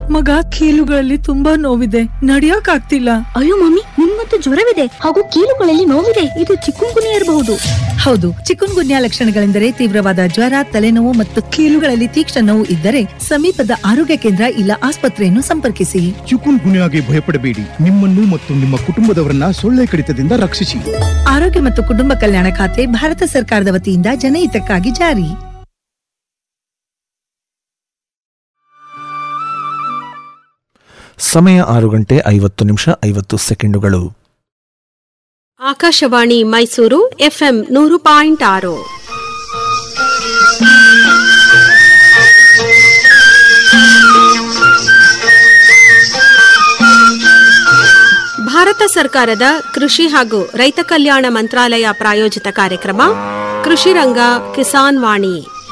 ಮಗ ಕೀಲುಗಳಲ್ಲಿ ತುಂಬಾ ನೋವಿದೆ ನಡಿಯಕ್ ಆಗ್ತಿಲ್ಲ ಅಯ್ಯೋ ಮಮ್ಮಿ ನಿಮ್ಮಂತೂ ಜ್ವರವಿದೆ ಹಾಗೂ ಕೀಲುಗಳಲ್ಲಿ ನೋವಿದೆ ಇದು ಚಿಕ್ಕುಂಗುನಿ ಇರಬಹುದು ಹೌದು ಚಿಕುನ್ ಗುನ್ಯಾ ಲಕ್ಷಣಗಳೆಂದರೆ ತೀವ್ರವಾದ ಜ್ವರ ತಲೆನೋವು ಮತ್ತು ಕೀಲುಗಳಲ್ಲಿ ತೀಕ್ಷ್ಣ ನೋವು ಇದ್ದರೆ ಸಮೀಪದ ಆರೋಗ್ಯ ಕೇಂದ್ರ ಇಲ್ಲ ಆಸ್ಪತ್ರೆಯನ್ನು ಸಂಪರ್ಕಿಸಿ ಚಿಕುನ್ ಗುನ್ಯಾಗೆ ಭಯಪಡಬೇಡಿ ನಿಮ್ಮನ್ನು ಮತ್ತು ನಿಮ್ಮ ಕುಟುಂಬದವರನ್ನ ಸೊಳ್ಳೆ ಕಡಿತದಿಂದ ರಕ್ಷಿಸಿ ಆರೋಗ್ಯ ಮತ್ತು ಕುಟುಂಬ ಕಲ್ಯಾಣ ಖಾತೆ ಭಾರತ ಸರ್ಕಾರದ ವತಿಯಿಂದ ಜನಹಿತಕ್ಕಾಗಿ ಜಾರಿ ಸಮಯ ಆರು ಗಂಟೆ ಐವತ್ತು ನಿಮಿಷ ಐವತ್ತು ಸೆಕೆಂಡುಗಳು ಆಕಾಶವಾಣಿ ಮೈಸೂರು ಎಫ್ಎಂ ನೂರು ಪಾಯಿಂಟ್ ಆರು ಭಾರತ ಸರ್ಕಾರದ ಕೃಷಿ ಹಾಗೂ ರೈತ ಕಲ್ಯಾಣ ಮಂತ್ರಾಲಯ ಪ್ರಾಯೋಜಿತ ಕಾರ್ಯಕ್ರಮ ಕೃಷಿ ರಂಗ ಕಿಸಾನ್ ವಾಣಿ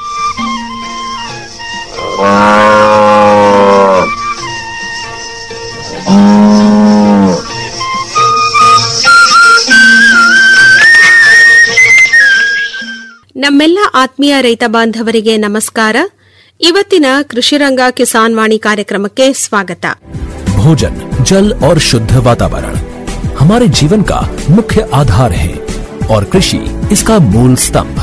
ನಮ್ಮೆಲ್ಲ ಆತ್ಮೀಯ ರೈತ ಬಾಂಧವರಿಗೆ ನಮಸ್ಕಾರ ಇವತ್ತಿನ ಕೃಷಿರಂಗ ಕಿಸಾನ್ ವಾಣಿ ಕಾರ್ಯಕ್ರಮಕ್ಕೆ ಸ್ವಾಗತ भोजन जल और शुद्ध वातावरण हमारे जीवन का मुख्य आधार है और कृषि इसका मूल स्तंभ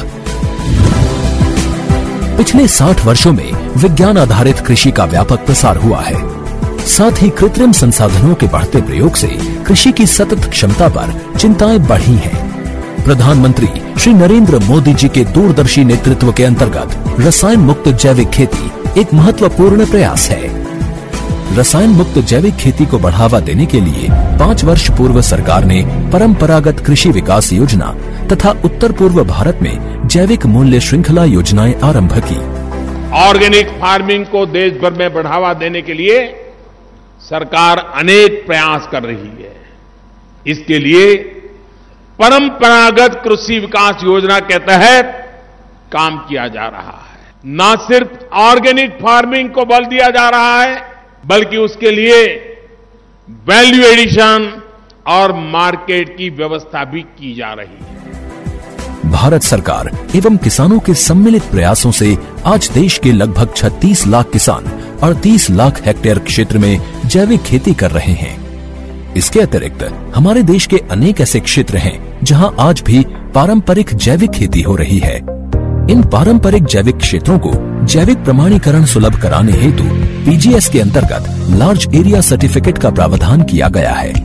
पिछले 60 वर्षों में विज्ञान आधारित कृषि का व्यापक प्रसार हुआ है साथ ही कृत्रिम संसाधनों के बढ़ते प्रयोग से कृषि की सतत क्षमता पर चिंताएं बढ़ी हैं। प्रधानमंत्री श्री नरेंद्र मोदी जी के दूरदर्शी नेतृत्व के अंतर्गत रसायन मुक्त जैविक खेती एक महत्वपूर्ण प्रयास है रसायन मुक्त जैविक खेती को बढ़ावा देने के लिए पाँच वर्ष पूर्व सरकार ने परंपरागत कृषि विकास योजना तथा उत्तर पूर्व भारत में जैविक मूल्य श्रृंखला योजनाएं आरंभ की ऑर्गेनिक फार्मिंग को देश भर में बढ़ावा देने के लिए सरकार अनेक प्रयास कर रही है इसके लिए परंपरागत कृषि विकास योजना के तहत काम किया जा रहा है न सिर्फ ऑर्गेनिक फार्मिंग को बल दिया जा रहा है बल्कि उसके लिए वैल्यू एडिशन और मार्केट की व्यवस्था भी की जा रही है भारत सरकार एवं किसानों के सम्मिलित प्रयासों से आज देश के लगभग 36 लाख किसान 38 लाख हेक्टेयर क्षेत्र में जैविक खेती कर रहे हैं इसके अतिरिक्त हमारे देश के अनेक ऐसे क्षेत्र हैं जहां आज भी पारंपरिक जैविक खेती हो रही है इन पारंपरिक जैविक क्षेत्रों को जैविक प्रमाणीकरण सुलभ कराने हेतु पीजीएस के अंतर्गत लार्ज एरिया सर्टिफिकेट का प्रावधान किया गया है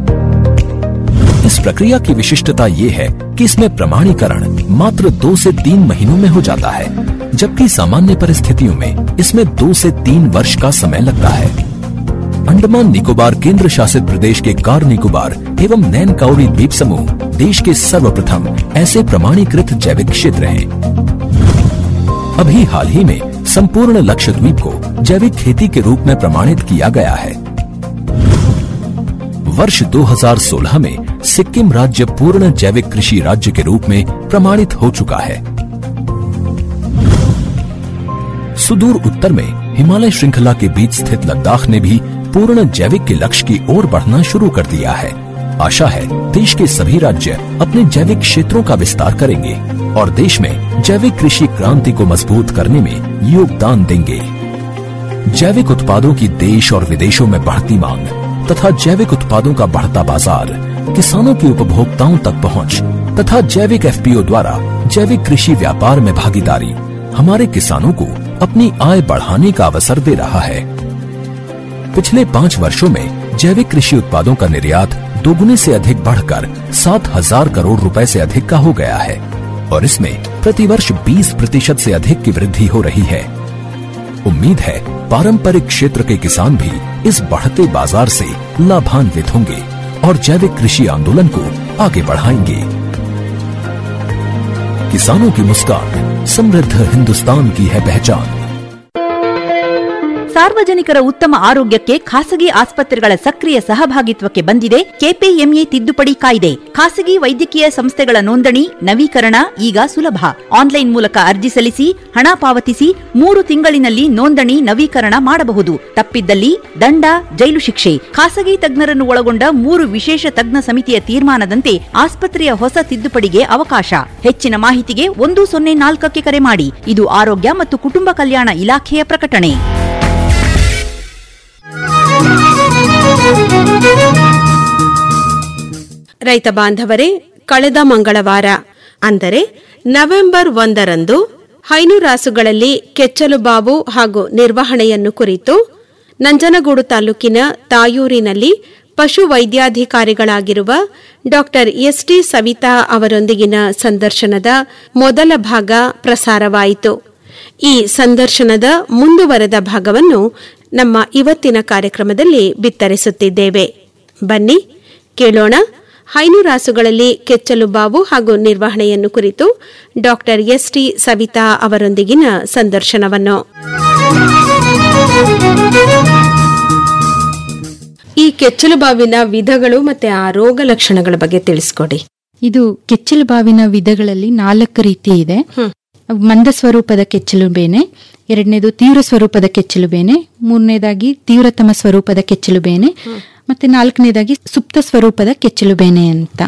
इस प्रक्रिया की विशिष्टता ये है कि इसमें प्रमाणीकरण मात्र दो से तीन महीनों में हो जाता है जबकि सामान्य परिस्थितियों में इसमें दो से तीन वर्ष का समय लगता है अंडमान निकोबार केंद्र शासित प्रदेश के कार निकोबार एवं नैन काउरी द्वीप समूह देश के सर्वप्रथम ऐसे प्रमाणीकृत जैविक क्षेत्र हैं अभी हाल ही में संपूर्ण लक्षद्वीप को जैविक खेती के रूप में प्रमाणित किया गया है वर्ष 2016 में सिक्किम राज्य पूर्ण जैविक कृषि राज्य के रूप में प्रमाणित हो चुका है सुदूर उत्तर में हिमालय श्रृंखला के बीच स्थित लद्दाख ने भी पूर्ण जैविक के लक्ष्य की ओर बढ़ना शुरू कर दिया है आशा है देश के सभी राज्य अपने जैविक क्षेत्रों का विस्तार करेंगे और देश में जैविक कृषि क्रांति को मजबूत करने में योगदान देंगे जैविक उत्पादों की देश और विदेशों में बढ़ती मांग तथा जैविक उत्पादों का बढ़ता बाजार किसानों की उपभोक्ताओं तक पहुंच तथा जैविक एफपीओ द्वारा जैविक कृषि व्यापार में भागीदारी हमारे किसानों को अपनी आय बढ़ाने का अवसर दे रहा है पिछले पाँच वर्षों में जैविक कृषि उत्पादों का निर्यात दोगुने से अधिक बढ़कर सात हजार करोड़ रुपए से अधिक का हो गया है और इसमें प्रतिवर्ष 20 प्रतिशत से अधिक की वृद्धि हो रही है उम्मीद है पारंपरिक क्षेत्र के किसान भी इस बढ़ते बाजार से लाभान्वित होंगे और जैविक कृषि आंदोलन को आगे बढ़ाएंगे किसानों की मुस्कान समृद्ध हिंदुस्तान की है पहचान ಸಾರ್ವಜನಿಕರ ಉತ್ತಮ ಆರೋಗ್ಯಕ್ಕೆ ಖಾಸಗಿ ಆಸ್ಪತ್ರೆಗಳ ಸಕ್ರಿಯ ಸಹಭಾಗಿತ್ವಕ್ಕೆ ಬಂದಿದೆ ಕೆಪಿಎಂಇ ತಿದ್ದುಪಡಿ ಕಾಯ್ದೆ ಖಾಸಗಿ ವೈದ್ಯಕೀಯ ಸಂಸ್ಥೆಗಳ ನೋಂದಣಿ ನವೀಕರಣ ಈಗ ಸುಲಭ ಆನ್ಲೈನ್ ಮೂಲಕ ಅರ್ಜಿ ಸಲ್ಲಿಸಿ ಹಣ ಪಾವತಿಸಿ ಮೂರು ತಿಂಗಳಿನಲ್ಲಿ ನೋಂದಣಿ ನವೀಕರಣ ಮಾಡಬಹುದು ತಪ್ಪಿದ್ದಲ್ಲಿ ದಂಡ ಜೈಲು ಶಿಕ್ಷೆ ಖಾಸಗಿ ತಜ್ಞರನ್ನು ಒಳಗೊಂಡ ಮೂರು ವಿಶೇಷ ತಜ್ಞ ಸಮಿತಿಯ ತೀರ್ಮಾನದಂತೆ ಆಸ್ಪತ್ರೆಯ ಹೊಸ ತಿದ್ದುಪಡಿಗೆ ಅವಕಾಶ ಹೆಚ್ಚಿನ ಮಾಹಿತಿಗೆ ಒಂದು ಸೊನ್ನೆ ನಾಲ್ಕಕ್ಕೆ ಕರೆ ಮಾಡಿ ಇದು ಆರೋಗ್ಯ ಮತ್ತು ಕುಟುಂಬ ಕಲ್ಯಾಣ ಇಲಾಖೆಯ ಪ್ರಕಟಣೆ ರೈತ ಬಾಂಧವರೇ ಕಳೆದ ಮಂಗಳವಾರ ಅಂದರೆ ನವೆಂಬರ್ ಒಂದರಂದು ಹೈನುರಾಸುಗಳಲ್ಲಿ ಕೆಚ್ಚಲು ಬಾವು ಹಾಗೂ ನಿರ್ವಹಣೆಯನ್ನು ಕುರಿತು ನಂಜನಗೂಡು ತಾಲೂಕಿನ ತಾಯೂರಿನಲ್ಲಿ ಪಶು ವೈದ್ಯಾಧಿಕಾರಿಗಳಾಗಿರುವ ಡಾಕ್ಟರ್ ಎಸ್ಟಿ ಸವಿತಾ ಅವರೊಂದಿಗಿನ ಸಂದರ್ಶನದ ಮೊದಲ ಭಾಗ ಪ್ರಸಾರವಾಯಿತು ಈ ಸಂದರ್ಶನದ ಮುಂದುವರೆದ ಭಾಗವನ್ನು ನಮ್ಮ ಇವತ್ತಿನ ಕಾರ್ಯಕ್ರಮದಲ್ಲಿ ಬಿತ್ತರಿಸುತ್ತಿದ್ದೇವೆ ಬನ್ನಿ ಕೇಳೋಣ ಹೈನುರಾಸುಗಳಲ್ಲಿ ಕೆಚ್ಚಲು ಬಾವು ಹಾಗೂ ನಿರ್ವಹಣೆಯನ್ನು ಕುರಿತು ಡಾಕ್ಟರ್ ಎಸ್ಟಿ ಸವಿತಾ ಅವರೊಂದಿಗಿನ ಸಂದರ್ಶನವನ್ನು ಈ ಕೆಚ್ಚಲು ಬಾವಿನ ವಿಧಗಳು ಮತ್ತೆ ಆ ರೋಗ ಲಕ್ಷಣಗಳ ಬಗ್ಗೆ ತಿಳಿಸ್ಕೊಡಿ ಇದು ಕೆಚ್ಚಲು ಬಾವಿನ ವಿಧಗಳಲ್ಲಿ ನಾಲ್ಕು ರೀತಿ ಇದೆ ಮಂದ ಸ್ವರೂಪದ ಕೆಚ್ಚಲು ಬೇನೆ ಎರಡನೇದು ತೀವ್ರ ಸ್ವರೂಪದ ಕೆಚ್ಚಲು ಬೇನೆ ಮೂರನೇದಾಗಿ ತೀವ್ರತಮ ಸ್ವರೂಪದ ಕೆಚ್ಚಲು ಬೇನೆ ಮತ್ತೆ ನಾಲ್ಕನೇದಾಗಿ ಸುಪ್ತ ಸ್ವರೂಪದ ಕೆಚ್ಚಲು ಬೇನೆ ಅಂತ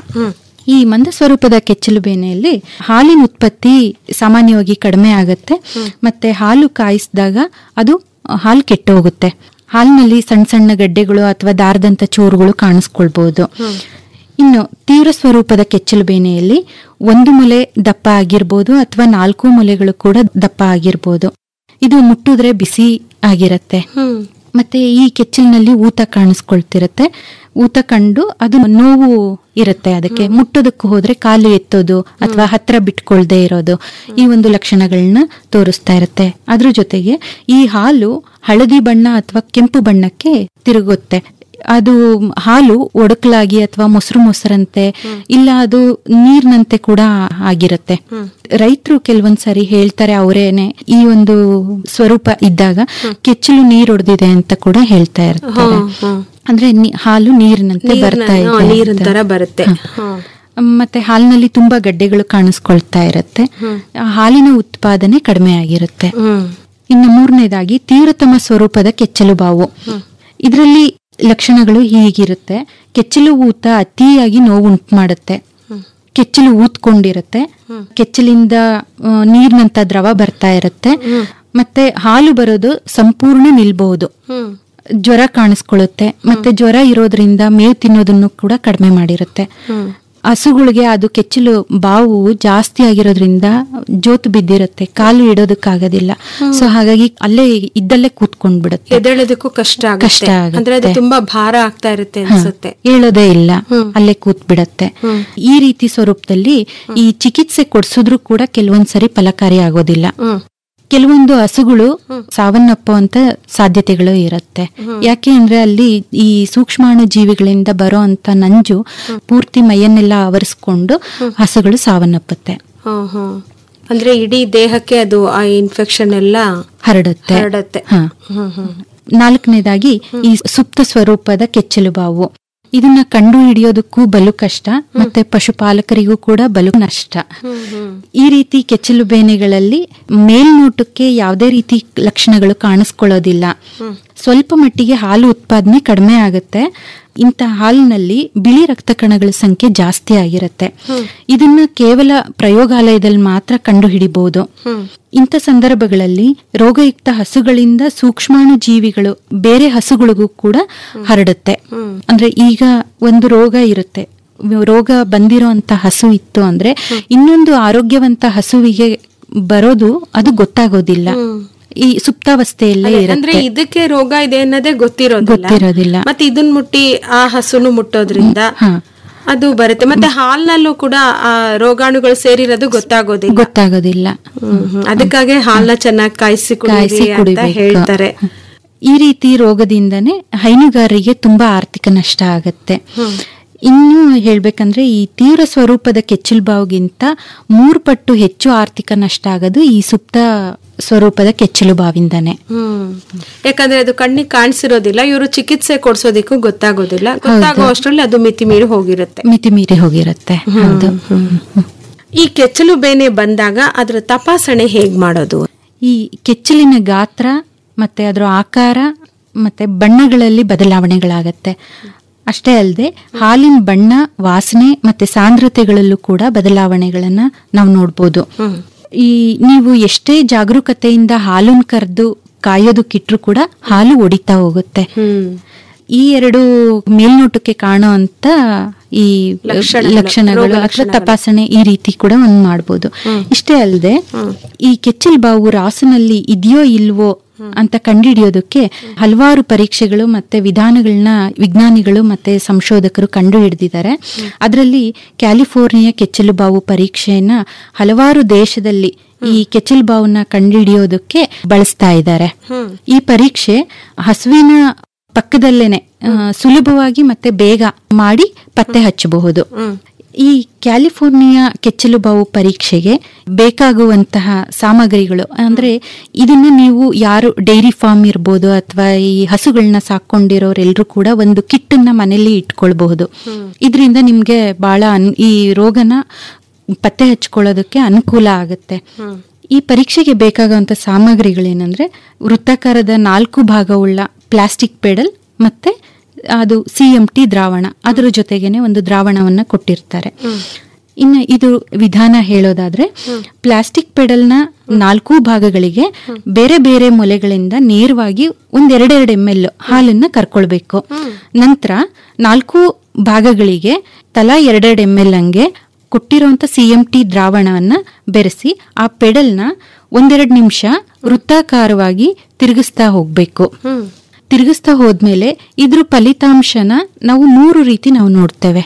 ಈ ಮಂದ ಸ್ವರೂಪದ ಕೆಚ್ಚಲು ಬೇನೆಯಲ್ಲಿ ಹಾಲಿನ ಉತ್ಪತ್ತಿ ಸಾಮಾನ್ಯವಾಗಿ ಕಡಿಮೆ ಆಗುತ್ತೆ ಮತ್ತೆ ಹಾಲು ಕಾಯಿಸಿದಾಗ ಅದು ಹಾಲು ಕೆಟ್ಟು ಹೋಗುತ್ತೆ ಹಾಲಿನಲ್ಲಿ ಸಣ್ಣ ಸಣ್ಣ ಗಡ್ಡೆಗಳು ಅಥವಾ ದಾರದಂತ ಚೂರುಗಳು ಕಾಣಿಸ್ಕೊಳ್ಬಹುದು ಇನ್ನು ತೀವ್ರ ಸ್ವರೂಪದ ಕೆಚ್ಚಲು ಬೇನೆಯಲ್ಲಿ ಒಂದು ಮೊಲೆ ದಪ್ಪ ಆಗಿರ್ಬೋದು ಅಥವಾ ನಾಲ್ಕು ಮೊಲೆಗಳು ಕೂಡ ದಪ್ಪ ಆಗಿರ್ಬೋದು ಇದು ಮುಟ್ಟಿದ್ರೆ ಬಿಸಿ ಆಗಿರತ್ತೆ ಮತ್ತೆ ಈ ಕೆಚ್ಚಲಿನಲ್ಲಿ ಊತ ಕಾಣಿಸ್ಕೊಳ್ತಿರತ್ತೆ ಊತ ಕಂಡು ಅದು ನೋವು ಇರುತ್ತೆ ಅದಕ್ಕೆ ಮುಟ್ಟೋದಕ್ಕೆ ಹೋದ್ರೆ ಕಾಲು ಎತ್ತೋದು ಅಥವಾ ಹತ್ರ ಬಿಟ್ಕೊಳ್ದೆ ಇರೋದು ಈ ಒಂದು ಲಕ್ಷಣಗಳನ್ನ ತೋರಿಸ್ತಾ ಇರುತ್ತೆ ಅದ್ರ ಜೊತೆಗೆ ಈ ಹಾಲು ಹಳದಿ ಬಣ್ಣ ಅಥವಾ ಕೆಂಪು ಬಣ್ಣಕ್ಕೆ ತಿರುಗುತ್ತೆ ಅದು ಹಾಲು ಒಡಕಲಾಗಿ ಅಥವಾ ಮೊಸರು ಮೊಸರಂತೆ ಇಲ್ಲ ಅದು ನೀರ್ನಂತೆ ಕೂಡ ಆಗಿರುತ್ತೆ ರೈತರು ಕೆಲವೊಂದ್ಸರಿ ಹೇಳ್ತಾರೆ ಅವರೇನೆ ಈ ಒಂದು ಸ್ವರೂಪ ಇದ್ದಾಗ ಕೆಚ್ಚಲು ನೀರ್ ಹೊಡೆದಿದೆ ಅಂತ ಕೂಡ ಹೇಳ್ತಾ ಇರ್ತಾರೆ ಅಂದ್ರೆ ನಿ- ಹಾಲು ನೀರಿನಂತೆ ಬರ್ತಾ ಹಾ, ಇದೆ ನೀರಿನ ಅಂತ. ತರ ಬರುತ್ತೆ ಹಾ. ಮತ್ತೆ ಹಾಲಿನಲ್ಲಿ ತುಂಬಾ ಗಡ್ಡೆಗಳು ಕಾಣಿಸ್ಕೊಳ್ತಾ ಇರುತ್ತೆ ಆ ಹಾಲಿನ ಉತ್ಪಾದನೆ ಕಡಿಮೆ ಆಗಿರುತ್ತೆ ಇನ್ನು ಮೂರನೇದಾಗಿ ತೀವ್ರತಮ ಸ್ವರೂಪದ ಕೆಚ್ಚಲು ಬಾವು ಇದರಲ್ಲಿ ಲಕ್ಷಣಗಳು ಹೀಗಿರುತ್ತೆ ಕೆಚ್ಚಲು ಊತ ಅತಿಯಾಗಿ ನೋವು ಉಂಟು ಮಾಡುತ್ತೆ ಕೆಚ್ಚಲು ಊದ್ಕೊಂಡಿರುತ್ತೆ ಕೆಚ್ಚಲಿಂದ ಆ, ನೀರಿನಂತ ದ್ರವ ಬರ್ತಾ ಇರುತ್ತೆ ಮತ್ತೆ ಹಾಲು ಬರೋದು ಸಂಪೂರ್ಣ ನಿಲ್ಬಹುದು ಜ್ವರ ಕಾಣಿಸ್ಕೊಳ್ಳುತ್ತೆ ಮತ್ತೆ ಜ್ವರ ಇರೋದ್ರಿಂದ ಮೇವು ತಿನ್ನೋದನ್ನು ಕೂಡ ಕಡಿಮೆ ಮಾಡಿರುತ್ತೆ ಹಸುಗಳಿಗೆ ಅದು ಕೆಚ್ಚಲು ಬಾವು ಜಾಸ್ತಿ ಆಗಿರೋದ್ರಿಂದ ಜೋತು ಬಿದ್ದಿರುತ್ತೆ ಕಾಲು ಇಡೋದಕ್ಕಾಗೋದಿಲ್ಲ ಸೊ ಹಾಗಾಗಿ ಅಲ್ಲೇ ಇದ್ದಲ್ಲೇ ಕೂತ್ಕೊಂಡ್ ಬಿಡುತ್ತೆ ಎದ್ದೇಳೋದಕ್ಕೂ ಕಷ್ಟ ಕಷ್ಟ ಆಗುತ್ತೆ ಆಗುತ್ತೆ. ಅಂದ್ರೆ ಅದು ತುಂಬಾ ಭಾರ ಆಗ್ತಾ ಇರುತ್ತೆ ಹಾ, ಅನ್ಸುತ್ತೆ ಹೇಳೋದೇ ಇಲ್ಲ ಅಲ್ಲೇ ಕೂತ್ ಬಿಡತ್ತೆ ಈ ರೀತಿ ಸ್ವರೂಪದಲ್ಲಿ ಈ ಚಿಕಿತ್ಸೆ ಕೊಡ್ಸಿದ್ರು ಕೂಡ ಕೆಲವೊಂದ್ಸರಿ ಫಲಕಾರಿ ಆಗೋದಿಲ್ಲ ಕೆಲವೊಂದು ಹಸುಗಳು ಸಾವನ್ನಪ್ಪುವಂತ ಸಾಧ್ಯತೆಗಳು ಇರುತ್ತೆ ಯಾಕೆ ಅಂದ್ರೆ ಅಲ್ಲಿ ಈ ಸೂಕ್ಷ್ಮಾಣು ಜೀವಿಗಳಿಂದ ಬರೋ ಅಂತ ನಂಜು ಪೂರ್ತಿ ಮೈಯನ್ನೆಲ್ಲ ಆವರಿಸ್ಕೊಂಡು ಹಸುಗಳು ಸಾವನ್ನಪ್ಪುತ್ತೆ ಹ್ಮ್ ಹ್ಮ್ ಅಂದ್ರೆ ಇಡೀ ದೇಹಕ್ಕೆ ಅದು ಆ ಇನ್ಫೆಕ್ಷನ್ ಎಲ್ಲ ಹರಡುತ್ತೆ ಹರಡುತ್ತೆ ಹಾ. ಹ್ಮ್ ಹ್ಮ್ ನಾಲ್ಕನೇದಾಗಿ ಈ ಸುಪ್ತ ಸ್ವರೂಪದ ಕೆಚ್ಚಲು ಬಾವು ಇದನ್ನ ಕಂಡು ಹಿಡಿಯೋದಕ್ಕೂ ಬಲು ಕಷ್ಟ ಮತ್ತೆ ಪಶುಪಾಲಕರಿಗೂ ಕೂಡ ಬಲು ನಷ್ಟ ಈ ರೀತಿ ಕೆಚ್ಚಲು ಬೇನೆಗಳಲ್ಲಿ ಮೇಲ್ನೋಟಕ್ಕೆ ಯಾವುದೇ ರೀತಿ ಲಕ್ಷಣಗಳು ಕಾಣಿಸ್ಕೊಳ್ಳೋದಿಲ್ಲ ಸ್ವಲ್ಪ ಮಟ್ಟಿಗೆ ಹಾಲು ಉತ್ಪಾದನೆ ಕಡಿಮೆ ಆಗುತ್ತೆ ಇಂಥ ಹಾಲಿನಲ್ಲಿ ಬಿಳಿ ರಕ್ತ ಕಣಗಳ ಸಂಖ್ಯೆ ಜಾಸ್ತಿ ಆಗಿರುತ್ತೆ ಇದನ್ನ ಕೇವಲ ಪ್ರಯೋಗಾಲಯದಲ್ಲಿ ಮಾತ್ರ ಕಂಡು ಹಿಡಿಬಹುದು ಇಂಥ ಸಂದರ್ಭಗಳಲ್ಲಿ ರೋಗಯುಕ್ತ ಹಸುಗಳಿಂದ ಸೂಕ್ಷ್ಮಾಣು ಜೀವಿಗಳು ಬೇರೆ ಹಸುಗಳಿಗೂ ಕೂಡ ಹರಡುತ್ತೆ ಅಂದ್ರೆ ಈಗ ಒಂದು ರೋಗ ಇರುತ್ತೆ ರೋಗ ಬಂದಿರೋ ಅಂತ ಹಸು ಇತ್ತು ಅಂದ್ರೆ ಇನ್ನೊಂದು ಆರೋಗ್ಯವಂತ ಹಸುವಿಗೆ ಬರೋದು ಅದು ಗೊತ್ತಾಗೋದಿಲ್ಲ ಈ ಸುಪ್ತಾವಸ್ಥೆಯಲ್ಲೇ ಅಂದ್ರೆ ಇರುತ್ತೆ ಇದಕ್ಕೆ ರೋಗ ಇದೆ ಅನ್ನೋದೇ ಗೊತ್ತಿರೋದಿಲ್ಲ ಗೊತ್ತಿರೋದಿಲ್ಲ. ಮತ್ತೆ ಇದನ್ ಮುಟ್ಟಿ ಆ ಹಸುನು ಮುಟ್ಟೋದ್ರಿಂದ ಹಾ. ಅದು ಬರುತ್ತೆ ಮತ್ತೆ ಹಾಲ್ನಲ್ಲೂ ಕೂಡ ಆ ರೋಗಾಣುಗಳು ಸೇರಿರೋದು ಗೊತ್ತಾಗೋದಿಲ್ಲ ಗೊತ್ತಾಗೋದಿಲ್ಲ ಹ್ಮ್, ಹ್ಮ್. ಅದಕ್ಕಾಗಿ ಹಾಲ್ನ ಚೆನ್ನಾಗಿ ಕಾಯಿಸಿ ಕಾಯಿಸಿ ಕುಡಿಯಿರಿ ಅಂತ ಕುಡಿಬೇಕು. ಹೇಳ್ತಾರೆ ಈ ರೀತಿ ರೋಗದಿಂದನೇ ಹೈನುಗಾರರಿಗೆ ತುಂಬಾ ಆರ್ಥಿಕ ನಷ್ಟ ಆಗತ್ತೆ ಇನ್ನು ಹೇಳ್ಬೇಕಂದ್ರೆ ಈ ತೀವ್ರ ಸ್ವರೂಪದ ಕೆಚ್ಚಲು ಬಾವಿಗಿಂತ ಮೂರು ಪಟ್ಟು ಹೆಚ್ಚು ಆರ್ಥಿಕ ನಷ್ಟ ಆಗೋದು ಈ ಸುಪ್ತ ಸ್ವರೂಪದ ಕೆಚ್ಚಲು ಬಾವಿಂದಾನೆ ಹ್ಮ್ ಯಾಕಂದ್ರೆ ಅದು ಕಣ್ಣಿಗೆ ಕಾಣಿಸಿರೋದಿಲ್ಲ ಇವರು ಚಿಕಿತ್ಸೆ ಕೊಡ್ಸೋದಿಕ್ಕೂ ಗೊತ್ತಾಗೋದಿಲ್ಲ ಗೊತ್ತಾಗೋ ಅಷ್ಟ್ರಲ್ಲಿ ಅದು ಮಿತಿ ಮೀರಿ ಹೋಗಿರುತ್ತೆ ಮಿತಿ ಮೀರಿ ಹೋಗಿರುತ್ತೆ ಹೌದು ಈ ಕೆಚ್ಚಲು ಬೇನೆ ಬಂದಾಗ ಅದ್ರ ತಪಾಸಣೆ ಹೇಗ್ ಮಾಡೋದು ಈ ಕೆಚ್ಚಲಿನ ಗಾತ್ರ ಮತ್ತೆ ಅದರ ಆಕಾರ ಮತ್ತೆ ಬಣ್ಣಗಳಲ್ಲಿ ಬದಲಾವಣೆಗಳಾಗತ್ತೆ ಅಷ್ಟೇ ಅಲ್ಲದೆ ಹಾಲಿನ ಬಣ್ಣ ವಾಸನೆ ಮತ್ತೆ ಸಾಂದ್ರತೆಗಳಲ್ಲೂ ಕೂಡ ಬದಲಾವಣೆಗಳನ್ನ ನಾವು ನೋಡ್ಬೋದು ಈ ನೀವು ಎಷ್ಟೇ ಜಾಗರೂಕತೆಯಿಂದ ಹಾಲನ್ನು ಕರೆದು ಕಾಯೋದಕ್ಕಿಟ್ರು ಕೂಡ ಹಾಲು ಒಡಿತಾ ಹೋಗುತ್ತೆ ಈ ಎರಡು ಮೇಲ್ನೋಟಕ್ಕೆ ಕಾಣೋ ಅಂತ ಈ ಲಕ್ಷಣಗಳು, ಲಕ್ಷಣಗಳು ರೋಗ ಅಥವಾ ಲಕ್ಷಣಗಳು. ತಪಾಸಣೆ ಈ ರೀತಿ ಕೂಡ ಒಂದ್ ಮಾಡ್ಬೋದು ಇಷ್ಟೇ ಅಲ್ಲದೆ ಈ ಕೆಚ್ಚಲ್ ಬಾವು ರಾಸನಲ್ಲಿ ಇದೆಯೋ ಇಲ್ವೋ ಅಂತ ಕಂಡುಹಿಡಿಯೋದಕ್ಕೆ ಹಲವಾರು ಪರೀಕ್ಷೆಗಳು ಮತ್ತೆ ವಿಧಾನಗಳನ್ನ ವಿಜ್ಞಾನಿಗಳು ಮತ್ತೆ ಸಂಶೋಧಕರು ಕಂಡು ಹಿಡಿದಿದ್ದಾರೆ ಅದರಲ್ಲಿ ಕ್ಯಾಲಿಫೋರ್ನಿಯಾ ಕೆಚ್ಚಲು ಬಾವು ಪರೀಕ್ಷೆಯನ್ನ ಹಲವಾರು ದೇಶದಲ್ಲಿ ಈ ಕೆಚ್ಚಲು ಬಾವನ್ನ ಕಂಡುಹಿಡಿಯೋದಕ್ಕೆ ಬಳಸ್ತಾ ಇದ್ದಾರೆ ಈ ಪರೀಕ್ಷೆ ಹಸುವಿನ ಪಕ್ಕದಲ್ಲೇನೆ ಆ, ಸುಲಭವಾಗಿ ಮತ್ತೆ ಬೇಗ ಮಾಡಿ ಪತ್ತೆ ಹಚ್ಚಬಹುದು ಈ ಕ್ಯಾಲಿಫೋರ್ನಿಯಾ ಕೆಚ್ಚಲು ಬಾವು ಪರೀಕ್ಷೆಗೆ ಬೇಕಾಗುವಂತಹ ಸಾಮಗ್ರಿಗಳು ಅಂದ್ರೆ ಇದನ್ನ ನೀವು ಯಾರು ಡೈರಿ ಫಾರ್ಮ್ ಇರ್ಬೋದು ಅಥವಾ ಈ ಹಸುಗಳನ್ನ ಸಾಕೊಂಡಿರೋರೆಲ್ಲರೂ ಕೂಡ ಒಂದು ಕಿಟ್ಟನ್ನ ಮನೇಲಿ ಇಟ್ಕೊಳ್ಬಹುದು ಇದರಿಂದ ನಿಮ್ಗೆ ಬಹಳ ಅನ್- ಈ ರೋಗನ ಪತ್ತೆ ಹಚ್ಕೊಳ್ಳೋದಕ್ಕೆ ಅನುಕೂಲ ಆಗುತ್ತೆ ಈ ಪರೀಕ್ಷೆಗೆ ಬೇಕಾಗುವಂತ ಸಾಮಗ್ರಿಗಳೇನಂದ್ರೆ ವೃತ್ತಾಕಾರದ ನಾಲ್ಕು ಭಾಗವುಳ್ಳ ಪ್ಲಾಸ್ಟಿಕ್ ಪೆಡಲ್ ಮತ್ತೆ ಅದು ಸಿ ಎಂ ಟಿ ದ್ರಾವಣ ಅದರ ಜೊತೆಗೇನೆ ಒಂದು ದ್ರಾವಣವನ್ನ ಕೊಟ್ಟಿರ್ತಾರೆ ಇನ್ನು ಇದು ವಿಧಾನ ಹೇಳೋದಾದ್ರೆ ಪ್ಲಾಸ್ಟಿಕ್ ಪೆಡಲ್ನ ನಾಲ್ಕು ಭಾಗಗಳಿಗೆ ಬೇರೆ ಬೇರೆ ಮೊಲೆಗಳಿಂದ ನೇರವಾಗಿ ಒಂದೆರಡೆರಡು ಎಮ್ ಎಲ್ ಹಾಲನ್ನ ಕರ್ಕೊಳ್ಬೇಕು ನಂತರ ನಾಲ್ಕು ಭಾಗಗಳಿಗೆ ತಲಾ ಎರಡೆರಡು ಎಮ್ ಎಲ್ ಹಂಗೆ ಕೊಟ್ಟಿರುವಂತ ಸಿ ಎಂ ಟಿ ದ್ರಾವಣವನ್ನ ಬೆರೆಸಿ ಆ ಪೆಡಲ್ನ ಒಂದೆರಡು ನಿಮಿಷ ವೃತ್ತಾಕಾರವಾಗಿ ತಿರುಗಿಸ್ತಾ ಹೋಗ್ಬೇಕು ತಿರುಗಿಸ್ತಾ ಹೋದ್ಮೇಲೆ ಇದ್ರ ಫಲಿತಾಂಶನ ನಾವು ಮೂರು ರೀತಿ ನಾವು ನೋಡ್ತೇವೆ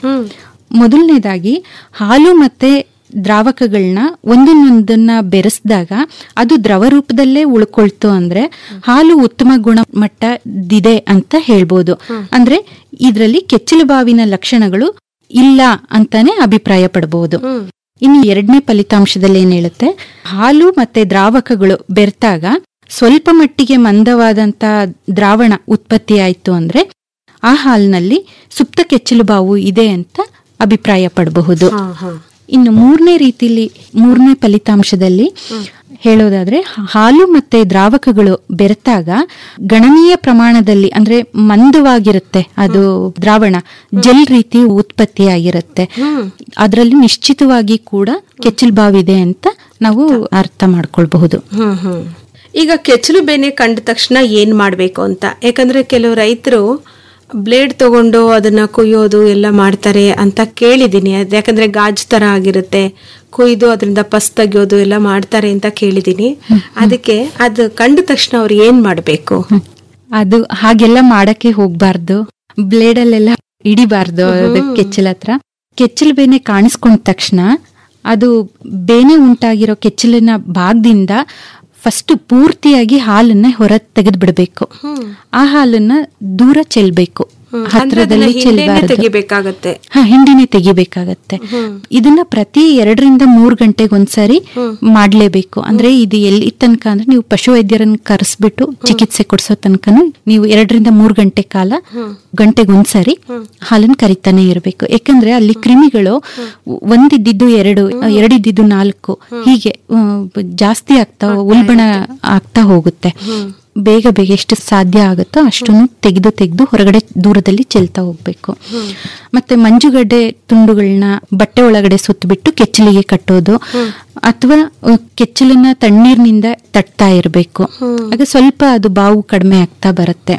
ಮೊದಲನೇದಾಗಿ ಹಾಲು ಮತ್ತೆ ದ್ರಾವಕಗಳನ್ನ ಒಂದನ್ನೊಂದನ್ನ ಬೆರೆಸಿದಾಗ ಅದು ದ್ರವ ರೂಪದಲ್ಲೇ ಉಳ್ಕೊಳ್ತು ಅಂದ್ರೆ ಹಾಲು ಉತ್ತಮ ಗುಣಮಟ್ಟದಿದೆ ಅಂತ ಹೇಳ್ಬೋದು ಅಂದ್ರೆ ಇದರಲ್ಲಿ ಕೆಚ್ಚಲು ಬಾವಿನ ಲಕ್ಷಣಗಳು ಇಲ್ಲ ಅಂತಾನೆ ಅಭಿಪ್ರಾಯ ಪಡಬಹುದು ಇನ್ನು ಎರಡನೇ ಫಲಿತಾಂಶದಲ್ಲಿ ಏನ್ ಹೇಳುತ್ತೆ ಹಾಲು ಮತ್ತೆ ದ್ರಾವಕಗಳು ಬೆರೆತಾಗ ಸ್ವಲ್ಪ ಮಟ್ಟಿಗೆ ಮಂದವಾದಂತ ದ್ರಾವಣ ಉತ್ಪತ್ತಿ ಆಯ್ತು ಅಂದ್ರೆ ಆ ಹಾಲಿನಲ್ಲಿ ಸುಪ್ತ ಕೆಚ್ಚಲು ಬಾವು ಇದೆ ಅಂತ ಅಭಿಪ್ರಾಯ ಪಡಬಹುದು ಇನ್ನು ಮೂರನೇ ರೀತಿಲಿ ಮೂರನೇ ಫಲಿತಾಂಶದಲ್ಲಿ ಹೇಳೋದಾದ್ರೆ ಹಾಲು ಮತ್ತೆ ದ್ರಾವಕಗಳು ಬೆರೆತಾಗ ಗಣನೀಯ ಪ್ರಮಾಣದಲ್ಲಿ ಅಂದ್ರೆ ಮಂದವಾಗಿರುತ್ತೆ ಅದು ದ್ರಾವಣ ಜೆಲ್ ರೀತಿ ಉತ್ಪತ್ತಿಯಾಗಿರುತ್ತೆ ಅದರಲ್ಲಿ ನಿಶ್ಚಿತವಾಗಿ ಕೂಡ ಕೆಚ್ಚಲು ಬಾವಿದೆ ಅಂತ ನಾವು ಅರ್ಥ ಮಾಡ್ಕೊಳ್ಬಹುದು ಹ್ಮ್ ಹ್ಮ್ ಈಗ ಕೆಚ್ಚಲು ಬೇನೆ ಕಂಡ ತಕ್ಷಣ ಏನ್ ಮಾಡ್ಬೇಕು ಅಂತ ಯಾಕಂದ್ರೆ ಕೆಲವು ರೈತರು ಬ್ಲೇಡ್ ತಗೊಂಡು ಅದನ್ನ ಕುಯ್ಯೋದು ಎಲ್ಲ ಮಾಡ್ತಾರೆ ಅಂತ ಕೇಳಿದೀನಿ ಅದ್ ಯಾಕಂದ್ರೆ ಗಾಜ್ ತರ ಆಗಿರುತ್ತೆ ಕುಯ್ದು ಅದರಿಂದ ಪಸ್ ತೆಗಿಯೋದು ಎಲ್ಲ ಮಾಡ್ತಾರೆ ಅಂತ ಕೇಳಿದೀನಿ ಅದಕ್ಕೆ ಅದು ಕಂಡ ತಕ್ಷಣ ಅವ್ರು ಏನ್ ಮಾಡ್ಬೇಕು ಅದು ಹಾಗೆಲ್ಲ ಮಾಡಕ್ಕೆ ಹೋಗ್ಬಾರ್ದು ಬ್ಲೇಡಲ್ಲೆಲ್ಲ ಹಿಡಿಬಾರ್ದು ಅದು ಕೆಚ್ಚಲ ಹತ್ರ ಕೆಚ್ಚಲು ಬೇನೆ ಕಾಣಿಸ್ಕೊಂಡ ತಕ್ಷಣ ಅದು ಬೇನೆ ಉಂಟಾಗಿರೋ ಕೆಚ್ಚಲಿನ ಭಾಗದಿಂದ ಫಸ್ಟ್ ಪೂರ್ತಿಯಾಗಿ ಹಾಲನ್ನ ಹೊರ ತೆಗೆದು ಬಿಡಬೇಕು ಆ ಹಾಲನ್ನ ದೂರ ಚೆಲ್ಬೇಕು ಹತ್ರದಲ್ಲಿ ಚೆಲ್ಬಾರ್ದು ತೆಗಿಬೇಕಾಗತ್ತೆ ಹಾ ಹಿಂಡಿನೇ ತೆಗಿಬೇಕಾಗತ್ತೆ ಇದನ್ನ ಪ್ರತಿ ಎರಡರಿಂದ ಮೂರ್ ಗಂಟೆಗೆ ಒಂದ್ಸರಿ ಮಾಡ್ಲೇಬೇಕು ಅಂದ್ರೆ ಇದು ಎಲ್ಲಿ ತನಕ ಅಂದ್ರೆ ನೀವು ಪಶು ವೈದ್ಯರನ್ನ ಕರೆಸ್ಬಿಟ್ಟು ಚಿಕಿತ್ಸೆ ಕೊಡ್ಸೋ ತನಕನು ನೀವು ಎರಡರಿಂದ ಮೂರ್ ಗಂಟೆ ಕಾಲ ಗಂಟೆಗೆ ಒಂದ್ಸರಿ ಹಾಲನ್ನ ಕರಿತಾನೆ ಇರಬೇಕು ಯಾಕಂದ್ರೆ ಅಲ್ಲಿ ಕ್ರಿಮಿಗಳು ಒಂದಿದ್ದು ಎರಡು ಎರಡಿದ್ದು ನಾಲ್ಕು ಹೀಗೆ ಆ, ಜಾಸ್ತಿ ಆಗ್ತಾ ಉಲ್ಬಣ ಆಗ್ತಾ ಹೋಗುತ್ತೆ ಬೇಗ ಬೇಗ ಎಷ್ಟು ಸಾಧ್ಯ ಆಗುತ್ತೋ ಅಷ್ಟನ್ನು ತೆಗೆದು ತೆಗೆದು ಹೊರಗಡೆ ದೂರದಲ್ಲಿ ಚೆಲ್ತಾ ಹೋಗ್ಬೇಕು ಮತ್ತೆ ಮಂಜುಗಡ್ಡೆ ತುಂಡುಗಳನ್ನ ಬಟ್ಟೆ ಒಳಗಡೆ ಸುತ್ತಬಿಟ್ಟು ಕೆಚ್ಚಲಿಗೆ ಕಟ್ಟೋದು ಅಥವಾ ಅಹ್, ಕೆಚ್ಚಲನ್ನ ತಣ್ಣೀರಿನಿಂದ ತಟ್ತಾ ಇರಬೇಕು ಆಗ ಸ್ವಲ್ಪ ಅದು ಬಾವು ಕಡಿಮೆ ಆಗ್ತಾ ಬರುತ್ತೆ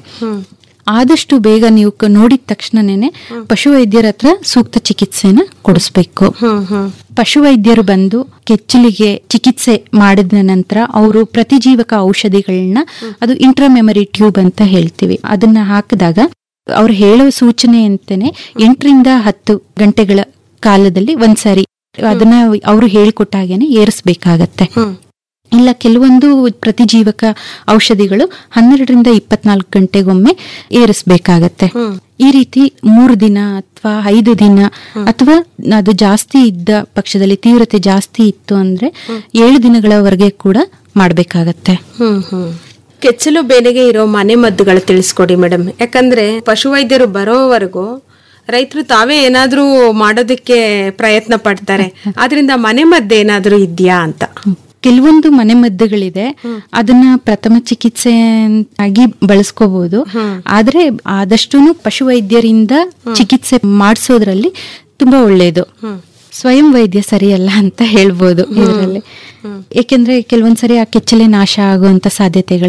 ಆದಷ್ಟು ಬೇಗ ನೀವು ಕ- ನೋಡಿದ ತಕ್ಷಣನೇ ಪಶುವೈದ್ಯರ ಹತ್ರ ಸೂಕ್ತ ಚಿಕಿತ್ಸೆನ ಕೊಡಿಸ್ಬೇಕು ಪಶುವೈದ್ಯರು ಬಂದು ಕೆಚ್ಚಲಿಗೆ ಚಿಕಿತ್ಸೆ ಮಾಡಿದ ನಂತರ ಅವರು ಪ್ರತಿಜೀವಕ ಔಷಧಿಗಳನ್ನ ಅದು ಇಂಟ್ರಾಮೆಮರಿ ಟ್ಯೂಬ್ ಅಂತ ಹೇಳ್ತೀವಿ ಅದನ್ನ ಹಾಕಿದಾಗ ಅವ್ರು ಹೇಳೋ ಸೂಚನೆ ಅಂತಾನೆ ಎಂಟರಿಂದ ಹತ್ತು ಗಂಟೆಗಳ ಕಾಲದಲ್ಲಿ ಒಂದ್ಸಾರಿ ಅದನ್ನ ಅವರು ಹೇಳ್ಕೊಟ್ಟ ಹಾಗೇನೆ ಏರಿಸ್ಬೇಕಾಗತ್ತೆ ಇಲ್ಲ ಕೆಲವೊಂದು ಪ್ರತಿಜೀವಕ ಔಷಧಿಗಳು ಹನ್ನೆರಡರಿಂದ ಇಪ್ಪತ್ನಾಲ್ಕು ಗಂಟೆಗೊಮ್ಮೆ ಏರಿಸ್ಬೇಕಾಗತ್ತೆ ಈ ರೀತಿ ಮೂರು ದಿನ ಅಥವಾ ಐದು ದಿನ ಅಥವಾ ಅದು ಜಾಸ್ತಿ ಇದ್ದ ಪಕ್ಷದಲ್ಲಿ ತೀವ್ರತೆ ಜಾಸ್ತಿ ಇತ್ತು ಅಂದ್ರೆ ಏಳು ದಿನಗಳವರೆಗೆ ಕೂಡ ಮಾಡ್ಬೇಕಾಗತ್ತೆ ಹ್ಮ್ ಹ್ಮ್ ಕೆಚ್ಚಲು ಬೇನೆಗೆ ಇರೋ ಮನೆ ಮದ್ದುಗಳು ತಿಳಿಸ್ಕೊಡಿ ಮೇಡಮ್ ಯಾಕಂದ್ರೆ ಪಶುವೈದ್ಯರು ಬರೋವರೆಗೂ ರೈತರು ತಾವೇ ಏನಾದ್ರೂ ಮಾಡೋದಕ್ಕೆ ಪ್ರಯತ್ನ ಪಡ್ತಾರೆ ಆದ್ರಿಂದ ಮನೆ ಮದ್ದು ಏನಾದ್ರೂ ಇದ್ಯಾ ಅಂತ ಕೆಲವೊಂದು ಮನೆ ಮದ್ದುಗಳಿದೆ ಅದನ್ನ ಪ್ರಥಮ ಚಿಕಿತ್ಸೆ ಆಗಿ ಬಳಸ್ಕೋಬಹುದು ಆದ್ರೆ ಆದಷ್ಟು ಪಶುವೈದ್ಯರಿಂದ ಚಿಕಿತ್ಸೆ ಮಾಡಿಸೋದ್ರಲ್ಲಿ ತುಂಬಾ ಒಳ್ಳೆಯದು ಸ್ವಯಂ ವೈದ್ಯ ಸರಿಯಲ್ಲ ಅಂತ ಹೇಳ್ಬೋದು ಇದರಲ್ಲಿ ಏಕೆಂದ್ರೆ ಕೆಲವೊಂದ್ಸರಿ ಆ ಕೆಚ್ಚಲೆ ನಾಶ ಆಗುವಂತ ಸಾಧ್ಯತೆಗಳು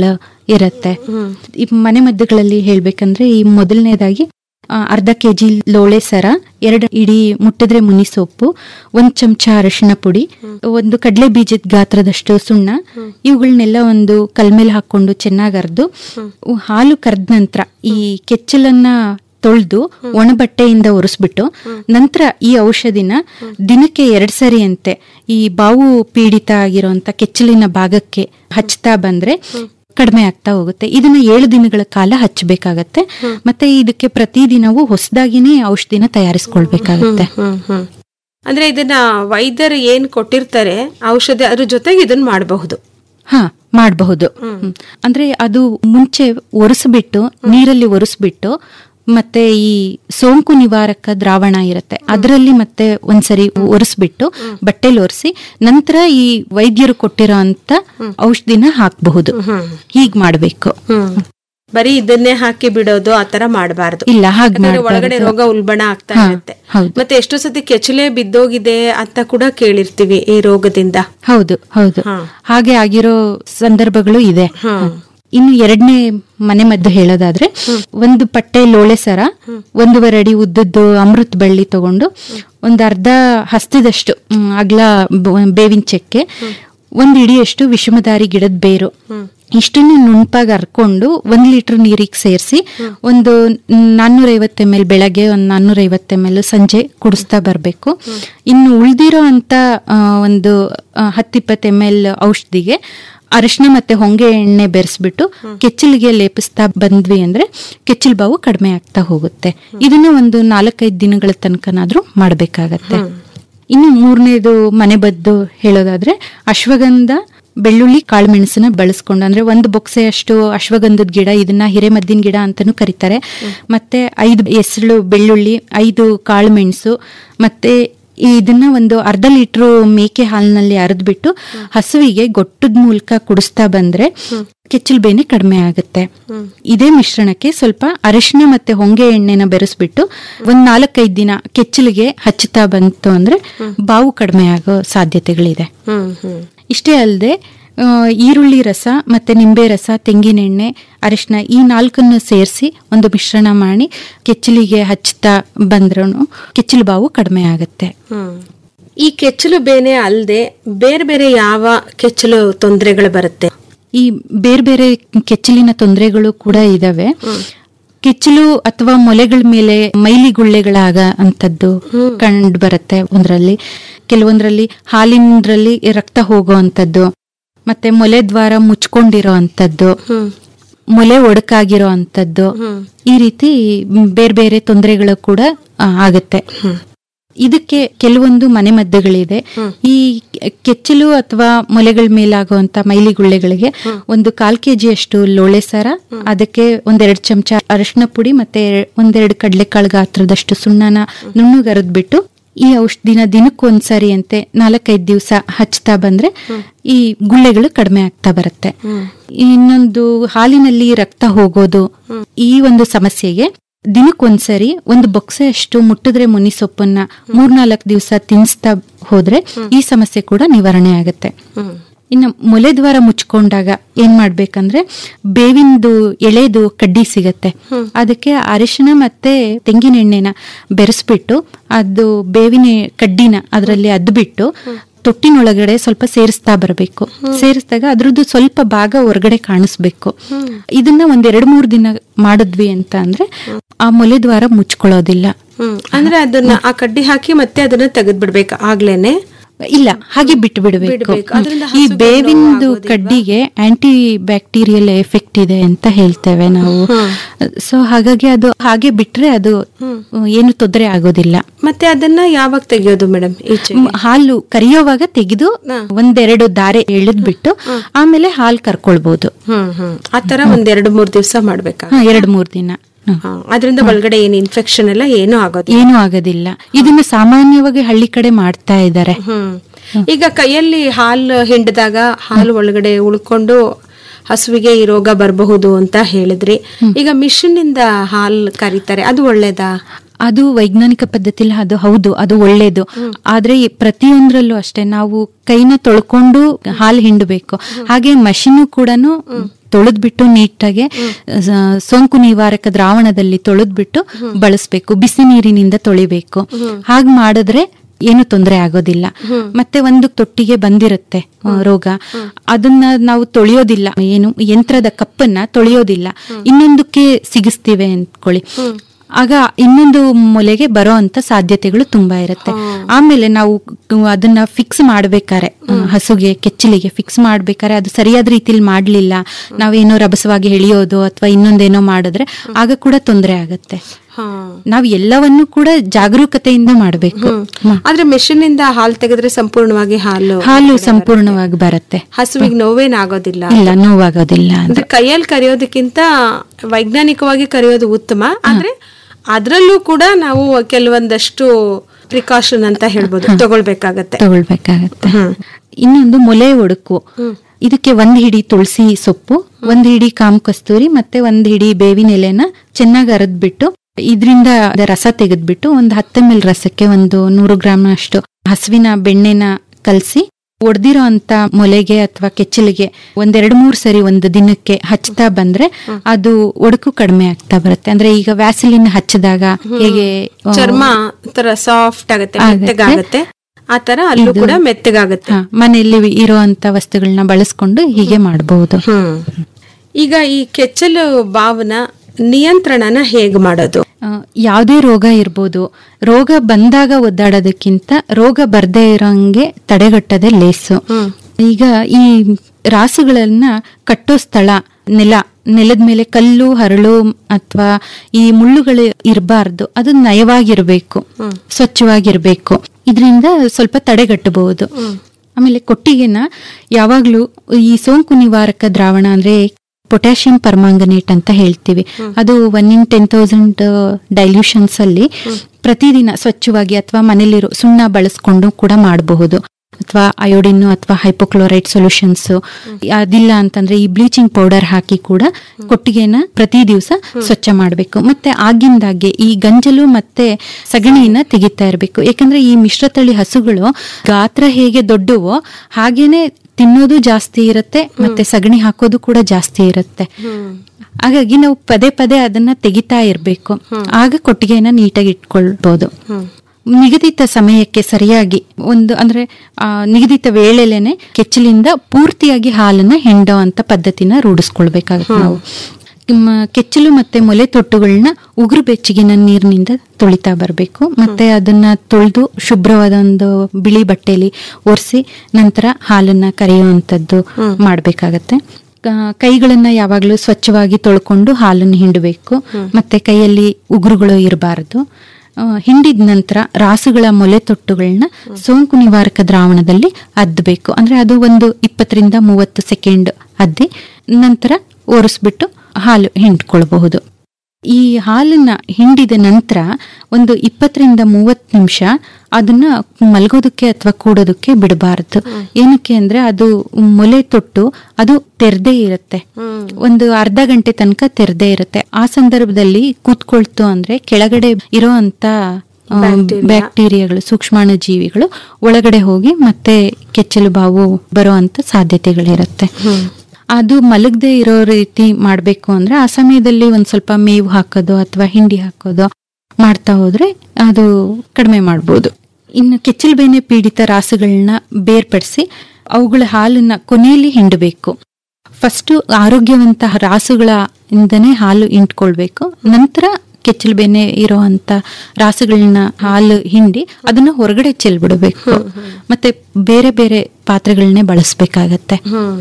ಇರತ್ತೆ ಈ ಮನೆ ಮದ್ದುಗಳಲ್ಲಿ ಹೇಳ್ಬೇಕಂದ್ರೆ ಈ ಮೊದಲನೇದಾಗಿ ಆ, ಅರ್ಧ ಕೆಜಿ ಲೋಳೆ ಸರ ಎರಡು ಇಡೀ ಮುಟ್ಟಿದ್ರೆ ಮುನಿ ಸೊಪ್ಪು ಒಂದ್ ಚಮಚ ಅರಶಿನ ಪುಡಿ ಒಂದು ಕಡಲೆ ಬೀಜದ ಗಾತ್ರದಷ್ಟು ಸುಣ್ಣ ಇವುಗಳನ್ನೆಲ್ಲ ಒಂದು ಕಲ್ಮೇಲೆ ಹಾಕೊಂಡು ಚೆನ್ನಾಗಿ ಅರ್ದು ಹಾಲು ಕರೆದ ನಂತರ ಈ ಕೆಚ್ಚಲನ್ನ ತೊಳೆದು ಒಣ ಬಟ್ಟೆಯಿಂದ ಒರೆಸ್ಬಿಟ್ಟು ನಂತರ ಈ ಔಷಧಿನ ದಿನಕ್ಕೆ ಎರಡ್ ಸರಿ ಅಂತೆ ಈ ಬಾವು ಪೀಡಿತ ಆಗಿರುವಂತ ಕೆಚ್ಚಲಿನ ಭಾಗಕ್ಕೆ ಹಚ್ತಾ ಬಂದ್ರೆ ಕಡಿಮೆ ಆಗ್ತಾ ಹೋಗುತ್ತೆ ಇದನ್ನ ಏಳು ದಿನಗಳ ಕಾಲ ಹಚ್ಚಬೇಕಾಗತ್ತೆ ಮತ್ತೆ ಇದಕ್ಕೆ ಪ್ರತಿದಿನವೂ ಹೊಸದಾಗಿನೇ ಔಷಧಿನ ತಯಾರಿಸ್ಕೊಳ್ಬೇಕಾಗತ್ತೆ ಹ್ಮ್ ಹ್ಮ್ ಅಂದ್ರೆ ಇದನ್ನ ವೈದ್ಯರು ಏನ್ ಕೊಟ್ಟಿರ್ತಾರೆ ಔಷಧಿ ಅದ್ರ ಜೊತೆಗೆ ಇದನ್ನ ಮಾಡಬಹುದು ಹಾ ಮಾಡಬಹುದು ಅಂದ್ರೆ ಅದು ಮುಂಚೆ ಒರೆಸ್ಬಿಟ್ಟು ನೀರಲ್ಲಿ ಒರೆಸ್ಬಿಟ್ಟು ಮತ್ತೆ ಈ ಸೋಂಕು ನಿವಾರಕ ದ್ರಾವಣ ಇರುತ್ತೆ ಅದರಲ್ಲಿ ಮತ್ತೆ ಒಂದ್ಸರಿ ಒರೆಸ್ಬಿಟ್ಟು ಬಟ್ಟೆಲಿ ಒರೆಸಿ ನಂತರ ಈ ವೈದ್ಯರು ಕೊಟ್ಟಿರೋ ಅಂತ ಔಷಧಿನ ಹಾಕಬಹುದು ಹೀಗ್ ಮಾಡ್ಬೇಕು ಬರೀ ಇದನ್ನೇ ಹಾಕಿ ಬಿಡೋದು ಆತರ ಮಾಡಬಾರ್ದು ಇಲ್ಲ, ಹಾಗ್ ಒಳಗಡೆ ಮಾಡ್ಬಾರ್ದು. ರೋಗ ಉಲ್ಬಣ ಆಗ್ತಾ ಹಾ, ಇರುತ್ತೆ ಹೌದು. ಮತ್ತೆ ಎಷ್ಟೋ ಸತಿ ಕೆಚ್ಚಲೇ ಬಿದ್ದೋಗಿದೆ ಅಂತ ಕೂಡ ಕೇಳಿರ್ತೀವಿ ಈ ರೋಗದಿಂದ ಹೌದು ಹೌದು ಹಾಗೆ ಆಗಿರೋ ಸಂದರ್ಭಗಳು ಇದೆ ಇನ್ನು ಎರಡನೇ ಮನೆ ಮದ್ದು ಹೇಳೋದಾದ್ರೆ ಒಂದು ಪಟ್ಟೆ ಲೋಳೆ ಸರ ಒಂದೂವರೆ ಅಡಿ ಉದ್ದದ್ದು ಅಮೃತ ಬಳ್ಳಿ ತಗೊಂಡು ಒಂದು ಅರ್ಧ ಹಸ್ತದಷ್ಟು ಮ್, ಅಗ್ಲ ಬ- ಬೇವಿನ ಚೆಕ್ಕೆ ಒಂದ್ ಇಡಿಯಷ್ಟು ವಿಷಮದಾರಿ ಗಿಡದ ಬೇರು ಇಷ್ಟನ್ನು ನುಣ್ಪಾಗಿ ಹರ್ಕೊಂಡು ಒಂದ್ ಲೀಟರ್ ನೀರಿಗೆ ಸೇರಿಸಿ ಒಂದು ನಾನ್ನೂರ ಐವತ್ತು ಎಮ್ ಎಲ್ ಬೆಳಗ್ಗೆ ಒಂದು ನಾನ್ನೂರ ಐವತ್ತು ಎಮ್ ಎಲ್ ಸಂಜೆ ಕುಡಿಸ್ತಾ ಬರಬೇಕು ಇನ್ನು ಉಳ್ದಿರೋ ಅಂತ ಆ, ಒಂದು ಹತ್ತಿಪ್ಪತ್ತು ಎಮ್ ಎಲ್ ಔಷಧಿಗೆ ಅರಿಶಿನ ಮತ್ತೆ ಹೊಂಗೆ ಎಣ್ಣೆ ಬೆರೆಸ್ಬಿಟ್ಟು ಕೆಚ್ಚಲಿಗೆ ಲೇಪಿಸ್ತಾ ಬಂದ್ವಿ ಅಂದ್ರೆ ಕೆಚ್ಚಲ್ ಬಾವು ಕಡಿಮೆ ಆಗ್ತಾ ಹೋಗುತ್ತೆ ಇದನ್ನ ಒಂದು ನಾಲ್ಕೈದು ದಿನಗಳ ತನಕನಾದ್ರೂ ಮಾಡ್ಬೇಕಾಗತ್ತೆ ಇನ್ನು ಮೂರನೇದು ಮನೆಬದ್ದು ಹೇಳೋದಾದ್ರೆ ಅಶ್ವಗಂಧ ಬೆಳ್ಳುಳ್ಳಿ ಕಾಳುಮೆಣಸನ್ನ ಬಳಸ್ಕೊಂಡು ಅಂದ್ರೆ ಒಂದು ಬೊಕ್ಸೆಯಷ್ಟು ಅಶ್ವಗಂಧದ ಗಿಡ ಇದನ್ನ ಹಿರೇಮದ್ದಿನ ಗಿಡ ಅಂತಾನೂ ಕರೀತಾರೆ ಮತ್ತೆ ಐದು ಎಸಳು ಬೆಳ್ಳುಳ್ಳಿ ಐದು ಕಾಳುಮೆಣಸು ಮತ್ತೆ ಇದನ್ನ ಒಂದು ಅರ್ಧ ಲೀಟ್ರು ಮೇಕೆ ಹಾಲಿನಲ್ಲಿ ಅರೆದ್ಬಿಟ್ಟು ಹಸುವಿಗೆ ಗೊಟ್ಟದ ಮೂಲಕ ಕುಡಿಸ್ತಾ ಬಂದ್ರೆ ಕೆಚ್ಚಲ್ ಬೇನೆ ಕಡಿಮೆ ಆಗುತ್ತೆ ಇದೇ ಮಿಶ್ರಣಕ್ಕೆ ಸ್ವಲ್ಪ ಅರಿಶಿನ ಮತ್ತೆ ಹೊಂಗೆ ಎಣ್ಣೆನ ಬೆರೆಸ್ಬಿಟ್ಟು ಒಂದ್ ನಾಲ್ಕೈದು ದಿನ ಕೆಚ್ಚಲಿಗೆ ಹಚ್ಚುತ್ತಾ ಬಂತು ಅಂದ್ರೆ ಬಾವು ಕಡಿಮೆ ಆಗೋ ಸಾಧ್ಯತೆಗಳಿದೆ ಹ್ಮ್ ಹ್ಮ್ ಇಷ್ಟೇ ಅಲ್ಲದೆ ಈರುಳ್ಳಿ ರಸ ಮತ್ತೆ ನಿಂಬೆ ರಸ ತೆಂಗಿನೆಣ್ಣೆ ಅರಿಶಿನ ಈ ನಾಲ್ಕನ್ನು ಸೇರಿಸಿ ಒಂದು ಮಿಶ್ರಣ ಮಾಡಿ ಕೆಚ್ಚಲಿಗೆ ಹಚ್ಚುತ್ತಾ ಬಂದ್ರೂ ಕೆಚ್ಚಲು ಬಾವು ಕಡಿಮೆ ಆಗುತ್ತೆ ಹ್ಮ್ ಈ ಕೆಚ್ಚಲು ಬೇನೆ ಅಲ್ಲದೆ ಬೇರೆ ಬೇರೆ ಯಾವ ಕೆಚ್ಚಲು ತೊಂದರೆಗಳು ಬರುತ್ತೆ ಈ ಬೇರೆ ಬೇರೆ ಕೆಚ್ಚಲಿನ ತೊಂದರೆಗಳು ಕೂಡ ಇದಾವೆ ಕೆಚ್ಚಲು ಅಥವಾ ಮೊಲೆಗಳ ಮೇಲೆ ಮೈಲಿ ಗುಳ್ಳೆಗಳಾಗ ಅಂತದ್ದು ಕಂಡು ಬರುತ್ತೆ ಒಂದ್ರಲ್ಲಿ ಕೆಲವೊಂದ್ರಲ್ಲಿ ಹಾಲಿನದ್ರಲ್ಲಿ ರಕ್ತ ಹೋಗೋ ಅಂತದ್ದು ಮತ್ತೆ ಮೊಲೆ ದ್ವಾರ ಮುಚ್ಕೊಂಡಿರೋ ಅಂತದ್ದು ಮೊಲೆ ಒಡಕಾಗಿರೋ ಅಂತದ್ದು ಈ ರೀತಿ ಬೇರೆ ಬೇರೆ ತೊಂದರೆಗಳು ಕೂಡ ಆ, ಆಗತ್ತೆ ಇದಕ್ಕೆ ಕೆಲವೊಂದು ಮನೆಮದ್ದುಗಳಿದೆ ಈ ಕೆಚ್ಚಲು ಅಥವಾ ಮೊಲೆಗಳ ಮೇಲಾಗುವಂತ ಮೈಲಿಗುಳ್ಳೆಗಳಿಗೆ ಒಂದು ಕಾಲ್ ಕೆಜಿ ಅಷ್ಟು ಲೋಳೆ ಸರ ಅದಕ್ಕೆ ಒಂದೆರಡು ಚಮಚ ಅರಿಶಿನ ಪುಡಿ ಮತ್ತೆ ಒಂದೆರಡು ಕಡಲೆಕಾಳು ಗಾತ್ರದಷ್ಟು ಸುಣ್ಣನ ನುಣ್ಣಗರದ್ಬಿಟ್ಟು ಈ ಔಷಧಿನ ದಿನಕ್ಕೊಂದ್ಸರಿ ಅಂತೆ ನಾಲ್ಕೈದು ದಿವಸ ಹಚ್ತಾ ಬಂದ್ರೆ ಈ ಗುಳ್ಳೆಗಳು ಕಡಿಮೆ ಆಗ್ತಾ ಬರುತ್ತೆ ಇನ್ನೊಂದು ಹಾಲಿನಲ್ಲಿ ರಕ್ತ ಹೋಗೋದು ಈ ಒಂದು ಸಮಸ್ಯೆಗೆ ದಿನಕ್ಕೊಂದ್ಸರಿ ಒಂದು ಬೊಕ್ಸೆ ಅಷ್ಟು ಮುಟ್ಟಿದ್ರೆ ಮುನಿ ಸೊಪ್ಪನ್ನ ಮೂರ್ನಾಲ್ಕು ದಿವಸ ತಿನ್ಸ್ತಾ ಹೋದ್ರೆ ಈ ಸಮಸ್ಯೆ ಕೂಡ ನಿವಾರಣೆ ಆಗುತ್ತೆ ಇನ್ನು ಮೊಲೆ ದ್ವಾರ ಮುಚ್ಕೊಂಡಾಗ ಏನ್ ಮಾಡ್ಬೇಕಂದ್ರೆ ಬೇವಿಂದು ಎಳೆದು ಕಡ್ಡಿ ಸಿಗತ್ತೆ ಅದಕ್ಕೆ ಅರಿಶಿನ ಮತ್ತೆ ತೆಂಗಿನ ಎಣ್ಣೆನ ಬೆರೆಸ್ಬಿಟ್ಟು ಅದು ಬೇವಿನ ಕಡ್ಡಿನ ಅದರಲ್ಲಿ ಅದ್ಬಿಟ್ಟು ತೊಟ್ಟಿನೊಳಗಡೆ ಸ್ವಲ್ಪ ಸೇರಿಸ್ತಾ ಬರಬೇಕು ಸೇರಿಸಿದಾಗ ಅದ್ರದ್ದು ಸ್ವಲ್ಪ ಭಾಗ ಹೊರಗಡೆ ಕಾಣಿಸ್ಬೇಕು ಇದನ್ನ ಒಂದ್ ಎರಡ್ ಮೂರ್ ದಿನ ಮಾಡಿದ್ವಿ ಅಂತ ಅಂದ್ರೆ ಆ ಮೊಲೆ ದ್ವಾರ ಮುಚ್ಕೊಳ್ಳೋದಿಲ್ಲ ಹ್ಮ್ ಅಂದ್ರೆ ಅದನ್ನ ಆ ಕಡ್ಡಿ ಹಾಕಿ ಮತ್ತೆ ಅದನ್ನ ತೆಗೆದ್ ಬಿಡ್ಬೇಕು ಆಗ್ಲೇನೆ ಇಲ್ಲ ಹಾಗೆ ಬಿಟ್ಟು ಬಿಡಬೇಕು ಬಿಡ್ಬೇಕು. ಅದ್ರಿಂದ ಈ ಹಸುಗೆ ಬೇವಿಂದು ಕಡ್ಡಿಗೆ ಆಂಟಿ ಬ್ಯಾಕ್ಟೀರಿಯಲ್ ಎಫೆಕ್ಟ್ ಇದೆ ಅಂತ ಹೇಳ್ತೇವೆ ನಾವು ಸೊ ಹಾಗಾಗಿ ಅದು ಹಾಗೆ ಬಿಟ್ರೆ ಅದು ಏನು ತೊಂದರೆ ಆಗೋದಿಲ್ಲ ಮತ್ತೆ ಅದನ್ನ ಯಾವಾಗ ತೆಗಿಯೋದು ಮೇಡಮ್ ಈಚೆ ಮ್, ಹಾಲು ಕರಿಯೋವಾಗ ತೆಗೆದು ಒಂದೆರಡು ದಾರೆ ಎಳೆದ್ಬಿಟ್ಟು ಆಮೇಲೆ ಹಾಲು ಕರ್ಕೊಳ್ಬಹುದು ಹ್ಮ್ ಹ್ಮ್ ಆತರ ಒಂದ್ ಎರಡು ಮೂರ್ ದಿವ್ಸ ಮಾಡ್ಬೇಕಾ ಹಾ, ಎರಡ್ ಮೂರ್ ದಿನ ಹ್ಮ್. ಹಾ, ಅದ್ರಿಂದ ಒಳಗಡೆ ಏನ್ ಇನ್ಫೆಕ್ಷನ್ ಎಲ್ಲ ಏನೂ ಆಗೋದು ಏನೂ ಆಗೋದಿಲ್ಲ ಇದನ್ನ ಸಾಮಾನ್ಯವಾಗಿ ಹಳ್ಳಿ ಕಡೆ ಮಾಡ್ತಾ ಇದ್ದಾರೆ ಹ್ಮ್ ಈಗ ಕೈಯಲ್ಲಿ ಹಾಲು ಹಿಂಡಿದಾಗ ಹಾಲು ಒಳಗಡೆ ಉಳ್ಕೊಂಡು ಹಸುವಿಗೆ ಈ ರೋಗ ಬರಬಹುದು ಅಂತ ಹೇಳಿದ್ರಿ ಈಗ ಮಿಷಿನ್ ಇಂದ ಹಾಲು ಕರೀತಾರೆ ಅದು ಒಳ್ಳೇದಾ ಅದು ವೈಜ್ಞಾನಿಕ ಪದ್ಧತಿಲಿ ಅದು ಹೌದು ಅದು ಒಳ್ಳೇದು ಆದ್ರೆ ಈ ಪ್ರತಿಯೊಂದ್ರಲ್ಲೂ ಅಷ್ಟೇ ನಾವು ಕೈನ ತೊಳ್ಕೊಂಡು ಹಾಲು ಹಿಂಡಬೇಕು ಹಾಗೆ ಮಷೀನು ಕೂಡ ತೊಳೆದ್ಬಿಟ್ಟು ನೀಟಾಗಿ ಸ- ಸೋಂಕು ನಿವಾರಕ ದ್ರಾವಣದಲ್ಲಿ ತೊಳೆದ್ಬಿಟ್ಟು ಬಳಸಬೇಕು ಬಿಸಿ ನೀರಿನಿಂದ ತೊಳಿಬೇಕು ಹಾಗೆ ಮಾಡಿದ್ರೆ ಏನು ತೊಂದರೆ ಆಗೋದಿಲ್ಲ ಮತ್ತೆ ಒಂದು ತೊಟ್ಟಿಗೆ ಬಂದಿರುತ್ತೆ ಆ, ರೋಗ ಅದನ್ನ ನಾವು ತೊಳೆಯೋದಿಲ್ಲ ಏನು ಯಂತ್ರದ ಕಪ್ಪನ್ನ ತೊಳೆಯೋದಿಲ್ಲ ಇನ್ನೊಂದಕ್ಕೆ ಸಿಗಿಸ್ತೀವಿ ಅಂದ್ಕೊಳ್ಳಿ ಆಗ ಇನ್ನೊಂದು ಮೊಲೆಗೆ ಬರೋ ಅಂತ ಸಾಧ್ಯತೆಗಳು ತುಂಬಾ ಇರುತ್ತೆ ಆಮೇಲೆ ನಾವು ಕ- ಅದನ್ನ ಫಿಕ್ಸ್ ಮಾಡ್ಬೇಕಾರೆ ಆ, ಹಸುಗೆ ಕೆಚ್ಚಲಿಗೆ ಫಿಕ್ಸ್ ಮಾಡ್ಬೇಕಾರೆ ಅದು ಸರಿಯಾದ ರೀತಿಲಿ ಮಾಡ್ಲಿಲ್ಲ ನಾವೇನೋ ರಭಸವಾಗಿ ಎಳಿಯೋದು ಅಥವಾ ಇನ್ನೊಂದೇನೋ ಮಾಡಿದ್ರೆ ಆಗ ಕೂಡ ತೊಂದರೆ ಆಗತ್ತೆ ನಾವ್ ಎಲ್ಲವನ್ನೂ ಕೂಡ ಜಾಗರೂಕತೆಯಿಂದ ಮಾಡ್ಬೇಕು ಮ- ಆದ್ರೆ ಮೆಷಿನ್ ಇಂದ ಹಾಲು ತೆಗೆದ್ರೆ ಸಂಪೂರ್ಣವಾಗಿ ಹಾಲು ಹಾಲು ಸಂಪೂರ್ಣವಾಗಿ ಬರುತ್ತೆ ಹಸುವಿಗೆ ನೋವೇನಾಗೋದಿಲ್ಲ ಇಲ್ಲ ನೋವಾಗೋದಿಲ್ಲ ಅಂತ ಅಂದ್ರೆ ಕೈಯಲ್ಲಿ ಕರೆಯೋದಕ್ಕಿಂತ ವೈಜ್ಞಾನಿಕವಾಗಿ ಕರೆಯೋದು ಉತ್ತಮ ಆದ್ರೆ ಅದ್ರಲ್ಲೂ ಕೂಡ ನಾವು ಕೆಲವೊಂದಷ್ಟು ಪ್ರಿಕಾಷನ್ ಅಂತ ಹೇಳ್ಬೋದು ತಗೊಳ್ಬೇಕಾಗತ್ತೆ ತಗೊಳ್ಬೇಕಾಗತ್ತೆ ಇನ್ನೊಂದು ಮೊಲೆ ಒಡಕು ಇದಕ್ಕೆ ಒಂದ್ ಹಿಡಿ ತುಳಸಿ ಸೊಪ್ಪು ಒಂದ್ ಹಿಡಿ ಕಾಮ್ ಕಸ್ತೂರಿ ಮತ್ತೆ ಒಂದ್ ಹಿಡಿ ಬೇವಿನ ಎಲೆನ ಚೆನ್ನಾಗಿ ಅರದ್ಬಿಟ್ಟು ಇದರಿಂದ ರಸ ತೆಗೆದ್ಬಿಟ್ಟು ಒಂದು ಹತ್ತು ಎಂ ಎಲ್ ರಸಕ್ಕೆ ಒಂದು ನೂರು ಗ್ರಾಮ್ ಅಷ್ಟು ಹಸುವಿನ ಬೆಣ್ಣೆನ ಕಲಸಿ ಒಡ್ದಿರೋ ಅಂತ ಮೊಲೆಗೆ ಅಥವಾ ಕೆಚ್ಚಲಿಗೆ ಒಂದೆರಡು ಮೂರು ಸರಿ ಒಂದು ದಿನಕ್ಕೆ ಹಚ್ತಾ ಬಂದ್ರೆ ಅದು ಒಡಕು ಕಡಿಮೆ ಆಗ್ತಾ ಬರುತ್ತೆ ಅಂದ್ರೆ ಈಗ ವ್ಯಾಸಲಿನ್ ಹಚ್ಚಿದಾಗ ಹೇಗೆ ಆ, ಚರ್ಮ ತರ ಸಾಫ್ಟ್ ಆಗುತ್ತೆ ಆಗತ್ತೆ. ಮೆತ್ತಗಾಗತ್ತೆ ಆ ತರ ಅಲ್ಲೂ ಕೂಡ ಮೆತ್ತಗಾಗತ್ತೆ ಹಾ, ಮನೆಯಲ್ಲಿ ಇರುವಂತ ವಸ್ತುಗಳನ್ನ ಬಳಸ್ಕೊಂಡು ಹೀಗೆ ಮಾಡಬಹುದು ಈಗ ಈ ಕೆಚ್ಚಲು ಬಾವನ ನಿಯಂತ್ರಣನ ಹೇಗ್ ಮಾಡೋದು ಯಾವುದೇ ರೋಗ ಇರ್ಬೋದು ರೋಗ ಬಂದಾಗ ಒದ್ದಾಡೋದಕ್ಕಿಂತ ರೋಗ ಬರ್ದೇ ಇರೋಂಗೆ ತಡೆಗಟ್ಟದೆ ಲೇಸು ಈಗ ಈ ರಾಸುಗಳನ್ನ ಕಟ್ಟೋ ಸ್ಥಳ ನೆಲ ನೆಲದ ಮೇಲೆ ಕಲ್ಲು ಹರಳು ಅಥವಾ ಈ ಮುಳ್ಳುಗಳು ಇರಬಾರ್ದು ಅದು ನಯವಾಗಿರ್ಬೇಕು ಸ್ವಚ್ಛವಾಗಿರ್ಬೇಕು ಇದರಿಂದ ಸ್ವಲ್ಪ ತಡೆಗಟ್ಟಬಹುದು ಆಮೇಲೆ ಕೊಟ್ಟಿಗೆನ ಯಾವಾಗ್ಲೂ ಈ ಸೋಂಕು ನಿವಾರಕ ದ್ರಾವಣ ಅಂದ್ರೆ ಪೊಟ್ಯಾಷಿಯಂ ಪರ್ಮಾಂಗನೇಟ್ ಅಂತ ಹೇಳ್ತೀವಿ ಅದು one in ten thousand dilutions ಅಲ್ಲಿ ಪ್ರತಿದಿನ ಸ್ವಚ್ಛವಾಗಿ ಅಥವಾ ಮನೇಲಿರೋ ಸುಣ್ಣ ಬಳಸ್ಕೊಂಡು ಕೂಡ ಮಾಡಬಹುದು ಅಥವಾ ಅಯೋಡಿನ್ ಅಥವಾ ಹೈಪೋಕ್ಲೋರೈಡ್ ಸೊಲ್ಯೂಷನ್ಸ್ ಅದಿಲ್ಲ ಅಂತಂದ್ರೆ ಈ ಬ್ಲೀಚಿಂಗ್ ಪೌಡರ್ ಹಾಕಿ ಕೂಡ ಕೊಟ್ಟಿಗೆನ ಪ್ರತಿ ದಿವಸ ಸ್ವಚ್ಛ ಮಾಡಬೇಕು ಮತ್ತೆ ಆಗಿಂದಾಗೆ ಈ ಗಂಜಲು ಮತ್ತೆ ಸಗಣಿಯನ್ನ ತೆಗಿತಾ ಇರಬೇಕು ಯಾಕಂದ್ರೆ ಈ ಮಿಶ್ರತಳಿ ಹಸುಗಳು ಗಾತ್ರ ಹೇಗೆ ದೊಡ್ಡವೋ ಹಾಗೇನೆ ತಿನ್ನೋದು ಜಾಸ್ತಿ ಇರುತ್ತೆ ಮತ್ತೆ ಸಗಣಿ ಹಾಕೋದು ಕೂಡ ಜಾಸ್ತಿ ಇರುತ್ತೆ ಹಾಗಾಗಿ ನಾವು ಪದೇ ಪದೇ ಅದನ್ನ ತೆಗಿತಾ ಇರ್ಬೇಕು ಆಗ ಕೊಟ್ಟಿಗೆನ ನೀಟಾಗಿ ಇಟ್ಕೊಳ್ಬಹುದು ನಿಗದಿತ ಸಮಯಕ್ಕೆ ಸರಿಯಾಗಿ ಒಂದು ಅಂದ್ರೆ ಆ, ನಿಗದಿತ ವೇಳೆಲೇನೆ ಕೆಚ್ಚಲಿಂದ ಪೂರ್ತಿಯಾಗಿ ಹಾಲನ್ನ ಹೆಂಡೋ ಅಂತ ಪದ್ಧತಿನ ರೂಢಿಸ್ಕೊಳ್ಬೇಕಾಗುತ್ತೆ ನಾವು ನಿಮ್ಮ ಕೆಚ್ಚಲು ಮತ್ತೆ ಮೊಲೆ ತೊಟ್ಟುಗಳನ್ನ ಉಗುರು ಬೆಚ್ಚಗಿನ ನೀರಿನಿಂದ ತೊಳಿತಾ ಬರಬೇಕು ಮತ್ತೆ ಅದನ್ನ ತೊಳೆದು ಶುಭ್ರವಾದ ಒಂದು ಬಿಳಿ ಬಟ್ಟೆಯಲ್ಲಿ ಒರೆಸಿ ನಂತರ ಹಾಲನ್ನ ಕರೆಯುವಂತದ್ದು ಮಾಡ್ಬೇಕಾಗತ್ತೆ ಕ- ಕೈಗಳನ್ನ ಯಾವಾಗಲೂ ಸ್ವಚ್ಛವಾಗಿ ತೊಳ್ಕೊಂಡು ಹಾಲನ್ನು ಹಿಂಡಬೇಕು ಮತ್ತೆ ಕೈಯಲ್ಲಿ ಉಗುರುಗಳು ಇರಬಾರದು ಹಿಂಡಿದ ನಂತರ ರಾಸುಗಳ ಮೊಲೆ ತೊಟ್ಟುಗಳನ್ನ ಸೋಂಕು ನಿವಾರಕ ದ್ರಾವಣದಲ್ಲಿ ಅದ್ದಬೇಕು ಅಂದ್ರೆ ಅದು ಒಂದು ಇಪ್ಪತ್ತರಿಂದ ಮೂವತ್ತು ಸೆಕೆಂಡ್ ಅದ್ದಿ ನಂತರ ಒರೆಸ್ಬಿಟ್ಟು ಹಾಲು ಹಿಂಡ್ಕೊಳ್ಬಹುದು ಈ ಹಾಲನ್ನ ಹಿಂಡಿದ ನಂತರ ಒಂದು ಇಪ್ಪತ್ತರಿಂದ ಮೂವತ್ತು ನಿಮಿಷ ಅದನ್ನ ಮಲಗೋದಕ್ಕೆ ಅಥವಾ ಕೂಡೋದಕ್ಕೆ ಬಿಡಬಾರದು ಏನಕ್ಕೆ ಅಂದ್ರೆ ಅದು ಮೊಲೆ ತೊಟ್ಟು ಅದು ತೆರೆದೇ ಇರುತ್ತೆ ಒಂದು ಅರ್ಧ ಗಂಟೆ ತನಕ ತೆರೆದೇ ಇರುತ್ತೆ ಆ ಸಂದರ್ಭದಲ್ಲಿ ಕೂತ್ಕೊಳ್ತು ಅಂದ್ರೆ ಕೆಳಗಡೆ ಇರೋ ಅಂತ ಬ್ಯಾಕ್ಟೀರಿಯಾಗಳು ಸೂಕ್ಷ್ಮಾಣು ಜೀವಿಗಳು ಒಳಗಡೆ ಹೋಗಿ ಮತ್ತೆ ಕೆಚ್ಚಲು ಬಾವು ಬರೋ ಅಂತ ಸಾಧ್ಯತೆಗಳಿರುತ್ತೆ ಅದು ಮಲಗದೆ ಇರೋ ರೀತಿ ಮಾಡ್ಬೇಕು ಅಂದ್ರೆ ಆ ಸಮಯದಲ್ಲಿ ಒಂದ್ ಸ್ವಲ್ಪ ಮೇವು ಹಾಕೋದು ಅಥವಾ ಹಿಂಡಿ ಹಾಕೋದು ಮಾಡ್ತಾ ಹೋದ್ರೆ ಅದು ಕಡಿಮೆ ಮಾಡ್ಬೋದು ಇನ್ನು ಕೆಚ್ಚಲು ಬೇನೆ ಪೀಡಿತ ರಾಸುಗಳನ್ನ ಬೇರ್ಪಡಿಸಿ ಅವುಗಳ ಹಾಲನ್ನ ಕೊನೆಯಲ್ಲಿ ಹಿಂಡಬೇಕು ಫಸ್ಟ್ ಆರೋಗ್ಯವಂತ ರಾಸುಗಳ ಇಂದನೇ ಹಾಲು ಹಿಂಡ್ಕೊಳ್ಬೇಕು ನಂತರ ಕೆಚ್ಚಲು ಬೇನೆ ಇರುವಂತ ರಾಸುಗಳನ್ನ ಹಾಲು ಹಿಂಡಿ ಅದನ್ನ ಹೊರಗಡೆ ಚೆಲ್ಬಿಡಬೇಕು ಮತ್ತೆ ಬೇರೆ ಬೇರೆ ಪಾತ್ರೆಗಳನ್ನೇ ಬಳಸ್ಬೇಕಾಗತ್ತೆ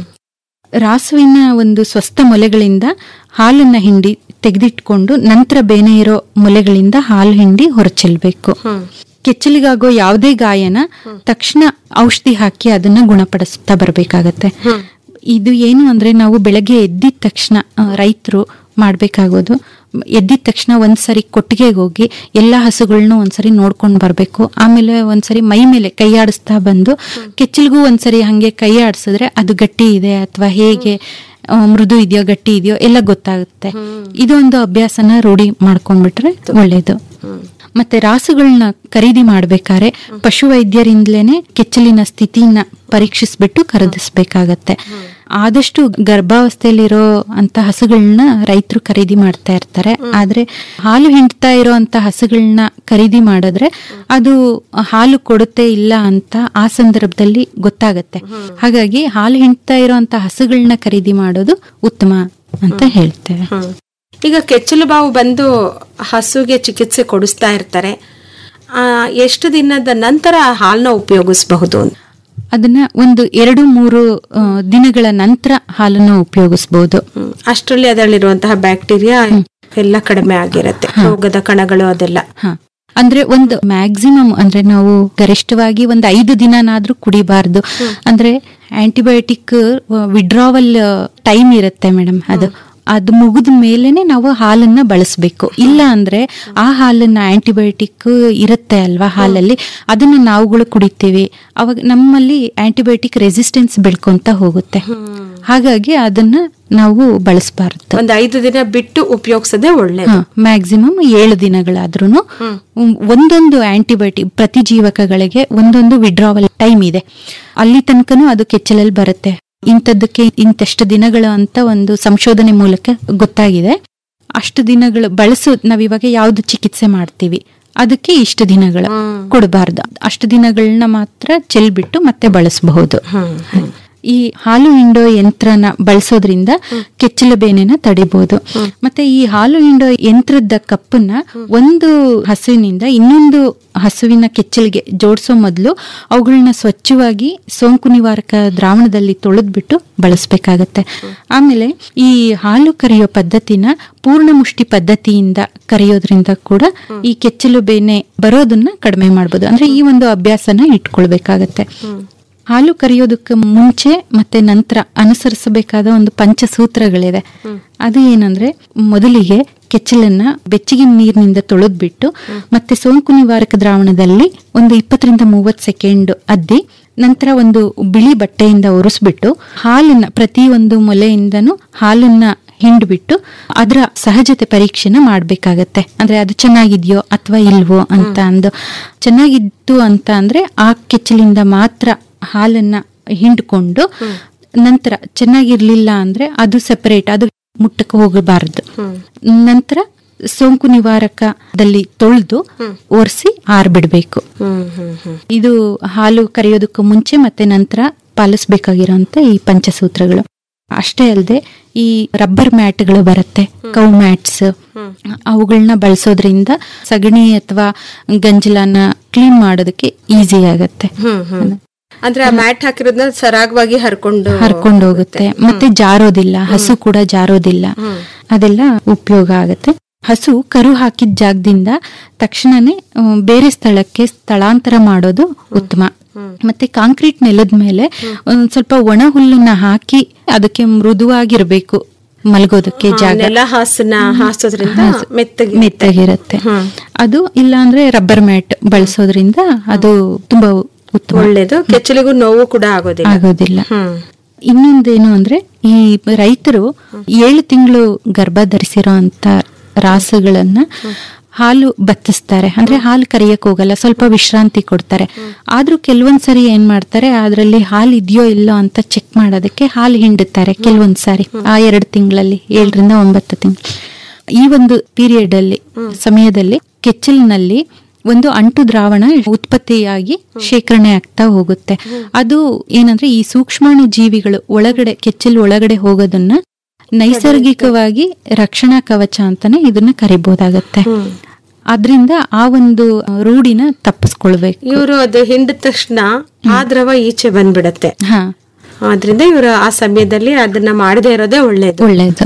ರಾಸುವಿನ ಒಂದು ಸ್ವಸ್ಥ ಮೊಲೆಗಳಿಂದ ಹಾಲನ್ನ ಹಿಂಡಿ ತೆಗೆದಿಟ್ಕೊಂಡು ನಂತರ ಬೇನೆ ಇರೋ ಮೊಲೆಗಳಿಂದ ಹಾಲು ಹಿಂಡಿ ಹೊರಚೆಲ್ಬೇಕು ಕೆಚ್ಚಲಿಗಾಗೋ ಯಾವುದೇ ಗಾಯನ ತಕ್ಷಣ ಔಷಧಿ ಹಾಕಿ ಅದನ್ನ ಗುಣಪಡಿಸ್ತಾ ಬರ್ಬೇಕಾಗತ್ತೆ ಇದು ಏನು ಅಂದ್ರೆ ನಾವು ಬೆಳಗ್ಗೆ ಎದ್ದಿದ ತಕ್ಷಣ ರೈತರು ಮಾಡ್ಬೇಕಾಗೋದು ಎದ್ದಿದ ತಕ್ಷಣ ಒಂದ್ಸರಿ ಕೊಟ್ಟಿಗೆಗೆ ಹೋಗಿ ಎಲ್ಲಾ ಹಸುಗಳನ್ನೂ ಒಂದ್ಸರಿ ನೋಡ್ಕೊಂಡ್ ಬರ್ಬೇಕು ಆಮೇಲೆ ಒಂದ್ಸರಿ ಮೈ ಮೇಲೆ ಕೈ ಆಡಿಸ್ತಾ ಬಂದು ಕೆಚ್ಚಲ್ಗೂ ಒಂದ್ಸರಿ ಹಂಗೆ ಕೈ ಆಡಿಸಿದ್ರೆ ಅದು ಗಟ್ಟಿ ಇದೆ ಅಥವಾ ಹೇಗೆ ಆ, ಮೃದು ಇದೆಯೋ ಗಟ್ಟಿ ಇದೆಯೋ ಎಲ್ಲ ಗೊತ್ತಾಗುತ್ತೆ ಇದೊಂದು ಅಭ್ಯಾಸನ ರೂಢಿ ಮಾಡ್ಕೊಂಡ್ಬಿಟ್ರೆ ಒಳ್ಳೇದು ಮತ್ತೆ ರಾಸುಗಳನ್ನ ಖರೀದಿ ಮಾಡ್ಬೇಕಾದ್ರೆ ಪಶು ವೈದ್ಯರಿಂದಲೇನೆ ಕೆಚ್ಚಲಿನ ಸ್ಥಿತಿನ ಪರೀಕ್ಷಿಸ್ಬಿಟ್ಟು ಖರೀದಿಸ್ಬೇಕಾಗತ್ತೆ ಆದಷ್ಟು ಗರ್ಭಾವಸ್ಥೆಯಲ್ಲಿರೋ ಅಂತ ಹಸುಗಳನ್ನ ರೈತರು ಖರೀದಿ ಮಾಡ್ತಾ ಇರ್ತಾರೆ ಆದ್ರೆ ಹಾಲು ಹಿಂಡ್ತಾ ಇರೋ ಅಂತ ಹಸುಗಳನ್ನ ಖರೀದಿ ಮಾಡಿದ್ರೆ ಅದು ಹಾಲು ಕೊಡುತ್ತೆ ಇಲ್ಲ ಅಂತ ಆ ಸಂದರ್ಭದಲ್ಲಿ ಗೊತ್ತಾಗತ್ತೆ ಹಾಗಾಗಿ ಹಾಲು ಹಿಂಡ್ತಾ ಇರೋ ಅಂತ ಹಸುಗಳನ್ನ ಖರೀದಿ ಮಾಡೋದು ಉತ್ತಮ ಅಂತ ಹೇಳ್ತೇವೆ ಈಗ ಕೆಚ್ಚಲು ಬಾವು ಬಂದು ಹಸುಗೆ ಚಿಕಿತ್ಸೆ ಕೊಡಿಸ್ತಾ ಇರ್ತಾರೆ ಆ, ಎಷ್ಟು ದಿನದ ನಂತರ ಹಾಲನ್ನ ಉಪಯೋಗಿಸಬಹುದು ಅದನ್ನ ಒಂದು ಎರಡು ಮೂರು ಆ, ದಿನಗಳ ನಂತರ ಹಾಲನ್ನು ಉಪಯೋಗಿಸಬಹುದು ಅಷ್ಟರಲ್ಲಿ ಅದರಲ್ಲಿರುವಂತಹ ಬ್ಯಾಕ್ಟೀರಿಯಾ ಎಲ್ಲ ಕಡಿಮೆ ಆಗಿರತ್ತೆ ರೋಗದ ಕಣಗಳು ಅದೆಲ್ಲ ಅಂದ್ರೆ ಒಂದು ಮ್ಯಾಕ್ಸಿಮಮ್ ಅಂದ್ರೆ ನಾವು ಗರಿಷ್ಠವಾಗಿ ಒಂದು ಐದು ದಿನನಾದ್ರೂ ಕುಡಿಬಾರ್ದು ಅಂದ್ರೆ ಆಂಟಿಬಯೋಟಿಕ್ ವಿಡ್ರಾವಲ್ ಟೈಮ್ ಇರುತ್ತೆ ಮೇಡಮ್ ಅದು ಅದು ಮುಗಿದ ಮೇಲೆನೆ ನಾವು ಹಾಲನ್ನ ಬಳಸಬೇಕು ಇಲ್ಲ ಅಂದ್ರೆ ಆ ಹಾಲನ್ನ ಆಂಟಿಬಯೋಟಿಕ್ ಇರುತ್ತೆ ಅಲ್ವಾ ಹಾಲಲ್ಲಿ ಅದನ್ನ ನಾವುಗಳು ಕುಡಿತೀವಿ ಅವಾಗ ನಮ್ಮಲ್ಲಿ ಆಂಟಿಬಯೋಟಿಕ್ ರೆಸಿಸ್ಟೆನ್ಸ್ ಬೆಳ್ಕೊಂತ ಹೋಗುತ್ತೆ ಹಾಗಾಗಿ ಅದನ್ನ ನಾವು ಬಳಸಬಾರ್ದು ಒಂದ್ ಐದು ದಿನ ಬಿಟ್ಟು ಉಪಯೋಗಿಸದೆ ಒಳ್ಳೇದು ಮ್ಯಾಕ್ಸಿಮಮ್ ಏಳು ದಿನಗಳಾದ್ರೂ ಒಂದೊಂದು ಆಂಟಿಬಯೋಟಿಕ್ ಪ್ರತಿಜೀವಕಗಳಿಗೆ ಒಂದೊಂದು ವಿಡ್ರಾವಲ್ ಟೈಮ್ ಇದೆ ಅಲ್ಲಿ ತನಕನೂ ಅದು ಕೆಚ್ಚಲಲ್ಲಿ ಬರುತ್ತೆ ಇಂಥದ್ದಕ್ಕೆ ಇಂತೆಷ್ಟು ದಿನಗಳು ಅಂತ ಒಂದು ಸಂಶೋಧನೆ ಮೂಲಕ ಗೊತ್ತಾಗಿದೆ ಅಷ್ಟು ದಿನಗಳು ಬಳಸೋ ನಾವಿವಾಗ ಯಾವ್ದು ಚಿಕಿತ್ಸೆ ಮಾಡ್ತೀವಿ ಅದಕ್ಕೆ ಇಷ್ಟು ದಿನಗಳು ಕೊಡಬಾರ್ದು ಅಷ್ಟು ದಿನಗಳನ್ನ ಮಾತ್ರ ಚೆಲ್ಬಿಟ್ಟು ಮತ್ತೆ ಬಳಸಬಹುದು ಈ ಹಾಲು ಹಿಂಡೋ ಯಂತ್ರನ ಬಳಸೋದ್ರಿಂದ ಕೆಚ್ಚಲ ಬೇನೆನ ತಡಿಬಹುದು ಮತ್ತೆ ಈ ಹಾಲು ಹಿಂಡೋ ಯಂತ್ರದ ಕಪ್ಪನ್ನ ಒಂದು ಹಸುವಿನಿಂದ ಇನ್ನೊಂದು ಹಸುವಿನ ಕೆಚ್ಚಲಿಗೆ ಜೋಡಿಸೋ ಮೊದಲು ಅವುಗಳನ್ನ ಸ್ವಚ್ಛವಾಗಿ ಸೋಂಕು ನಿವಾರಕ ದ್ರಾವಣದಲ್ಲಿ ತೊಳೆದ್ಬಿಟ್ಟು ಬಳಸಬೇಕಾಗತ್ತೆ ಆಮೇಲೆ ಈ ಹಾಲು ಕರೆಯೋ ಪದ್ಧತಿನ ಪೂರ್ಣ ಮುಷ್ಟಿ ಪದ್ಧತಿಯಿಂದ ಕರೆಯೋದ್ರಿಂದ ಕೂಡ ಈ ಕೆಚ್ಚಲು ಬೇನೆ ಬರೋದನ್ನ ಕಡಿಮೆ ಮಾಡ್ಬೋದು ಅಂದ್ರೆ ಈ ಒಂದು ಅಭ್ಯಾಸನ ಇಟ್ಕೊಳ್ಬೇಕಾಗತ್ತೆ ಹಾಲು ಕರೆಯೋದಕ್ಕೆ ಮುಂಚೆ ಮತ್ತೆ ನಂತರ ಅನುಸರಿಸಬೇಕಾದ ಒಂದು ಪಂಚಸೂತ್ರಗಳಿದೆ ಅದು ಏನಂದ್ರೆ ಮೊದಲಿಗೆ ಕೆಚ್ಚಲನ್ನ ಬೆಚ್ಚಗಿನ ನೀರಿನಿಂದ ತೊಳೆದ್ಬಿಟ್ಟು ಮತ್ತೆ ಸೋಂಕು ನಿವಾರಕ ದ್ರಾವಣದಲ್ಲಿ ಒಂದು ಇಪ್ಪತ್ತರಿಂದ ಮೂವತ್ತು ಸೆಕೆಂಡ್ ಅದ್ದಿ ನಂತರ ಒಂದು ಬಿಳಿ ಬಟ್ಟೆಯಿಂದ ಒರೆಸ್ಬಿಟ್ಟು ಹಾಲನ್ನ ಪ್ರತಿ ಒಂದು ಮೊಲೆಯಿಂದನೂ ಹಾಲನ್ನ ಹಿಂಡ್ಬಿಟ್ಟು ಅದರ ಸಹಜತೆ ಪರೀಕ್ಷೆನ ಮಾಡ್ಬೇಕಾಗತ್ತೆ ಅಂದ್ರೆ ಅದು ಚೆನ್ನಾಗಿದ್ಯೋ ಅಥವಾ ಇಲ್ವೋ ಅಂತ ಅಂದು ಚೆನ್ನಾಗಿತ್ತು ಅಂತ ಅಂದ್ರೆ ಆ ಕೆಚ್ಚಲಿಂದ ಮಾತ್ರ ಹಾಲನ್ನ ಹಿಂಡ್ಕೊಂಡು ನಂತರ ಚೆನ್ನಾಗಿರ್ಲಿಲ್ಲ ಅಂದ್ರೆ ಅದು ಸೆಪರೇಟ್ ಅದು ಮುಟ್ಟಕ್ಕೆ ಹೋಗಬಾರದು ನಂತರ ಸೋಂಕು ನಿವಾರಕದಲ್ಲಿ ತೊಳೆದು ಒರೆಸಿ ಆರ್ಬಿಡ್ಬೇಕು ಇದು ಹಾಲು ಕರೆಯೋದಕ್ಕೂ ಮುಂಚೆ ಮತ್ತೆ ನಂತರ ಪಾಲಿಸ್ಬೇಕಾಗಿರೋಂತ ಈ ಪಂಚಸೂತ್ರಗಳು ಅಷ್ಟೇ ಅಲ್ಲದೆ ಈ ರಬ್ಬರ್ ಮ್ಯಾಟ್ಗಳು ಬರುತ್ತೆ ಕೌ ಮ್ಯಾಟ್ಸ್ ಅವುಗಳನ್ನ ಬಳಸೋದ್ರಿಂದ ಸಗಣಿ ಅಥವಾ ಗಂಜಲನ ಕ್ಲೀನ್ ಮಾಡೋದಕ್ಕೆ ಈಸಿ ಆಗತ್ತೆ ಅಂದ್ರೆ ಆ ಮ್ಯಾಟ್ ಹಾಕಿರೋದ್ನ ಸರಾಗವಾಗಿ ಹರ್ಕೊಂಡು ಹರ್ಕೊಂಡು ಹೋಗುತ್ತೆ ಮತ್ತೆ ಜಾರೋದಿಲ್ಲ ಹಸು ಕೂಡ ಜಾರೋದಿಲ್ಲ ಅದೆಲ್ಲ ಉಪಯೋಗ ಆಗತ್ತೆ ಹಸು ಕರು ಹಾಕಿದ ಜಾಗದಿಂದ ತಕ್ಷಣನೇ ಆ, ಬೇರೆ ಸ್ಥಳಕ್ಕೆ ಸ್ಥಳಾಂತರ ಮಾಡೋದು ಉತ್ತಮ ಮತ್ತೆ ಕಾಂಕ್ರೀಟ್ ನೆಲದ ಮೇಲೆ ಒಂದ್ ಸ್ವಲ್ಪ ಒಣ ಹುಲ್ಲನ್ನ ಹಾಕಿ ಅದಕ್ಕೆ ಮೃದುವಾಗಿರ್ಬೇಕು ಮಲಗೋದಕ್ಕೆ ಆ, ಜಾಗ ನೆಲ ಹಾಸನ ಹಾಸೋದ್ರಿಂದ ಮೆತ್ತಗೆ ಮೆತ್ತಗಿರುತ್ತೆ ಅದು ಇಲ್ಲಾಂದ್ರೆ ರಬ್ಬರ್ ಮ್ಯಾಟ್ ಬಳಸೋದ್ರಿಂದ ಅದು ತುಂಬಾ ಉತ್ತಮ ಒಳ್ಳೇದು ಕೆಚ್ಚಲಿಗೂ ನೋವು ಕೂಡ ಆಗೋದಿಲ್ಲ ಆಗೋದಿಲ್ಲ ಇನ್ನೊಂದೇನು ಅಂದ್ರೆ ಈ ರೈತರು ಏಳು ತಿಂಗಳು ಗರ್ಭ ಧರಿಸಿರೋ ಅಂತ ರಾಸುಗಳನ್ನ ಹಾಲು ಬತ್ತಿಸ್ತಾರೆ ಅಂದ್ರೆ ಹಾಲು ಕರಿಯಕ್ ಹೋಗಲ್ಲ ಸ್ವಲ್ಪ ವಿಶ್ರಾಂತಿ ಕೊಡ್ತಾರೆ ಆದ್ರೂ ಕೆಲವೊಂದ್ಸರಿ ಏನ್ ಮಾಡ್ತಾರೆ ಅದ್ರಲ್ಲಿ ಹಾಲು ಇದೆಯೋ ಇಲ್ಲೋ ಅಂತ ಚೆಕ್ ಮಾಡೋದಕ್ಕೆ ಹಾಲು ಹಿಂಡುತ್ತಾರೆ ಕೆಲವೊಂದ್ ಸಾರಿ ಆ ಎರಡು ತಿಂಗಳಲ್ಲಿ ಏಳರಿಂದ ಒಂಬತ್ತು ತಿಂಗಳು ಈ ಒಂದು ಪೀರಿಯಡ್ ಅಲ್ಲಿ ಸಮಯದಲ್ಲಿ ಕೆಚ್ಚಲಿನಲ್ಲಿ ಒಂದು ಅಂಟು ದ್ರಾವಣ ಉತ್ಪತ್ತಿಯಾಗಿ ಶೇಖರಣೆ ಆಗ್ತಾ ಹೋಗುತ್ತೆ ಅದು ಏನಂದ್ರೆ ಈ ಸೂಕ್ಷ್ಮಾಣು ಜೀವಿಗಳು ಒಳಗಡೆ ಕೆಚ್ಚಲು ಒಳಗಡೆ ಹೋಗೋದನ್ನ ನೈಸರ್ಗಿಕವಾಗಿ ರಕ್ಷಣಾ ಕವಚ ಅಂತಾನೆ ಇದನ್ನ ಕರಿಬಹುದಾಗತ್ತೆ ಆದ್ರಿಂದ ಆ ಒಂದು ರೂಢಿನ ತಪ್ಪಿಸ್ಕೊಳ್ಬೇಕು ಇವರು ಅದು ಹಿಂಡಿದ ತಕ್ಷಣ ಆ ದ್ರವ ಈಚೆ ಬಂದ್ಬಿಡತ್ತೆ ಹಾ ಆದ್ರಿಂದ ಇವರು ಆ ಸಮಯದಲ್ಲಿ ಅದನ್ನ ಮಾಡದೇ ಇರೋದೇ ಒಳ್ಳೇದು ಒಳ್ಳೇದು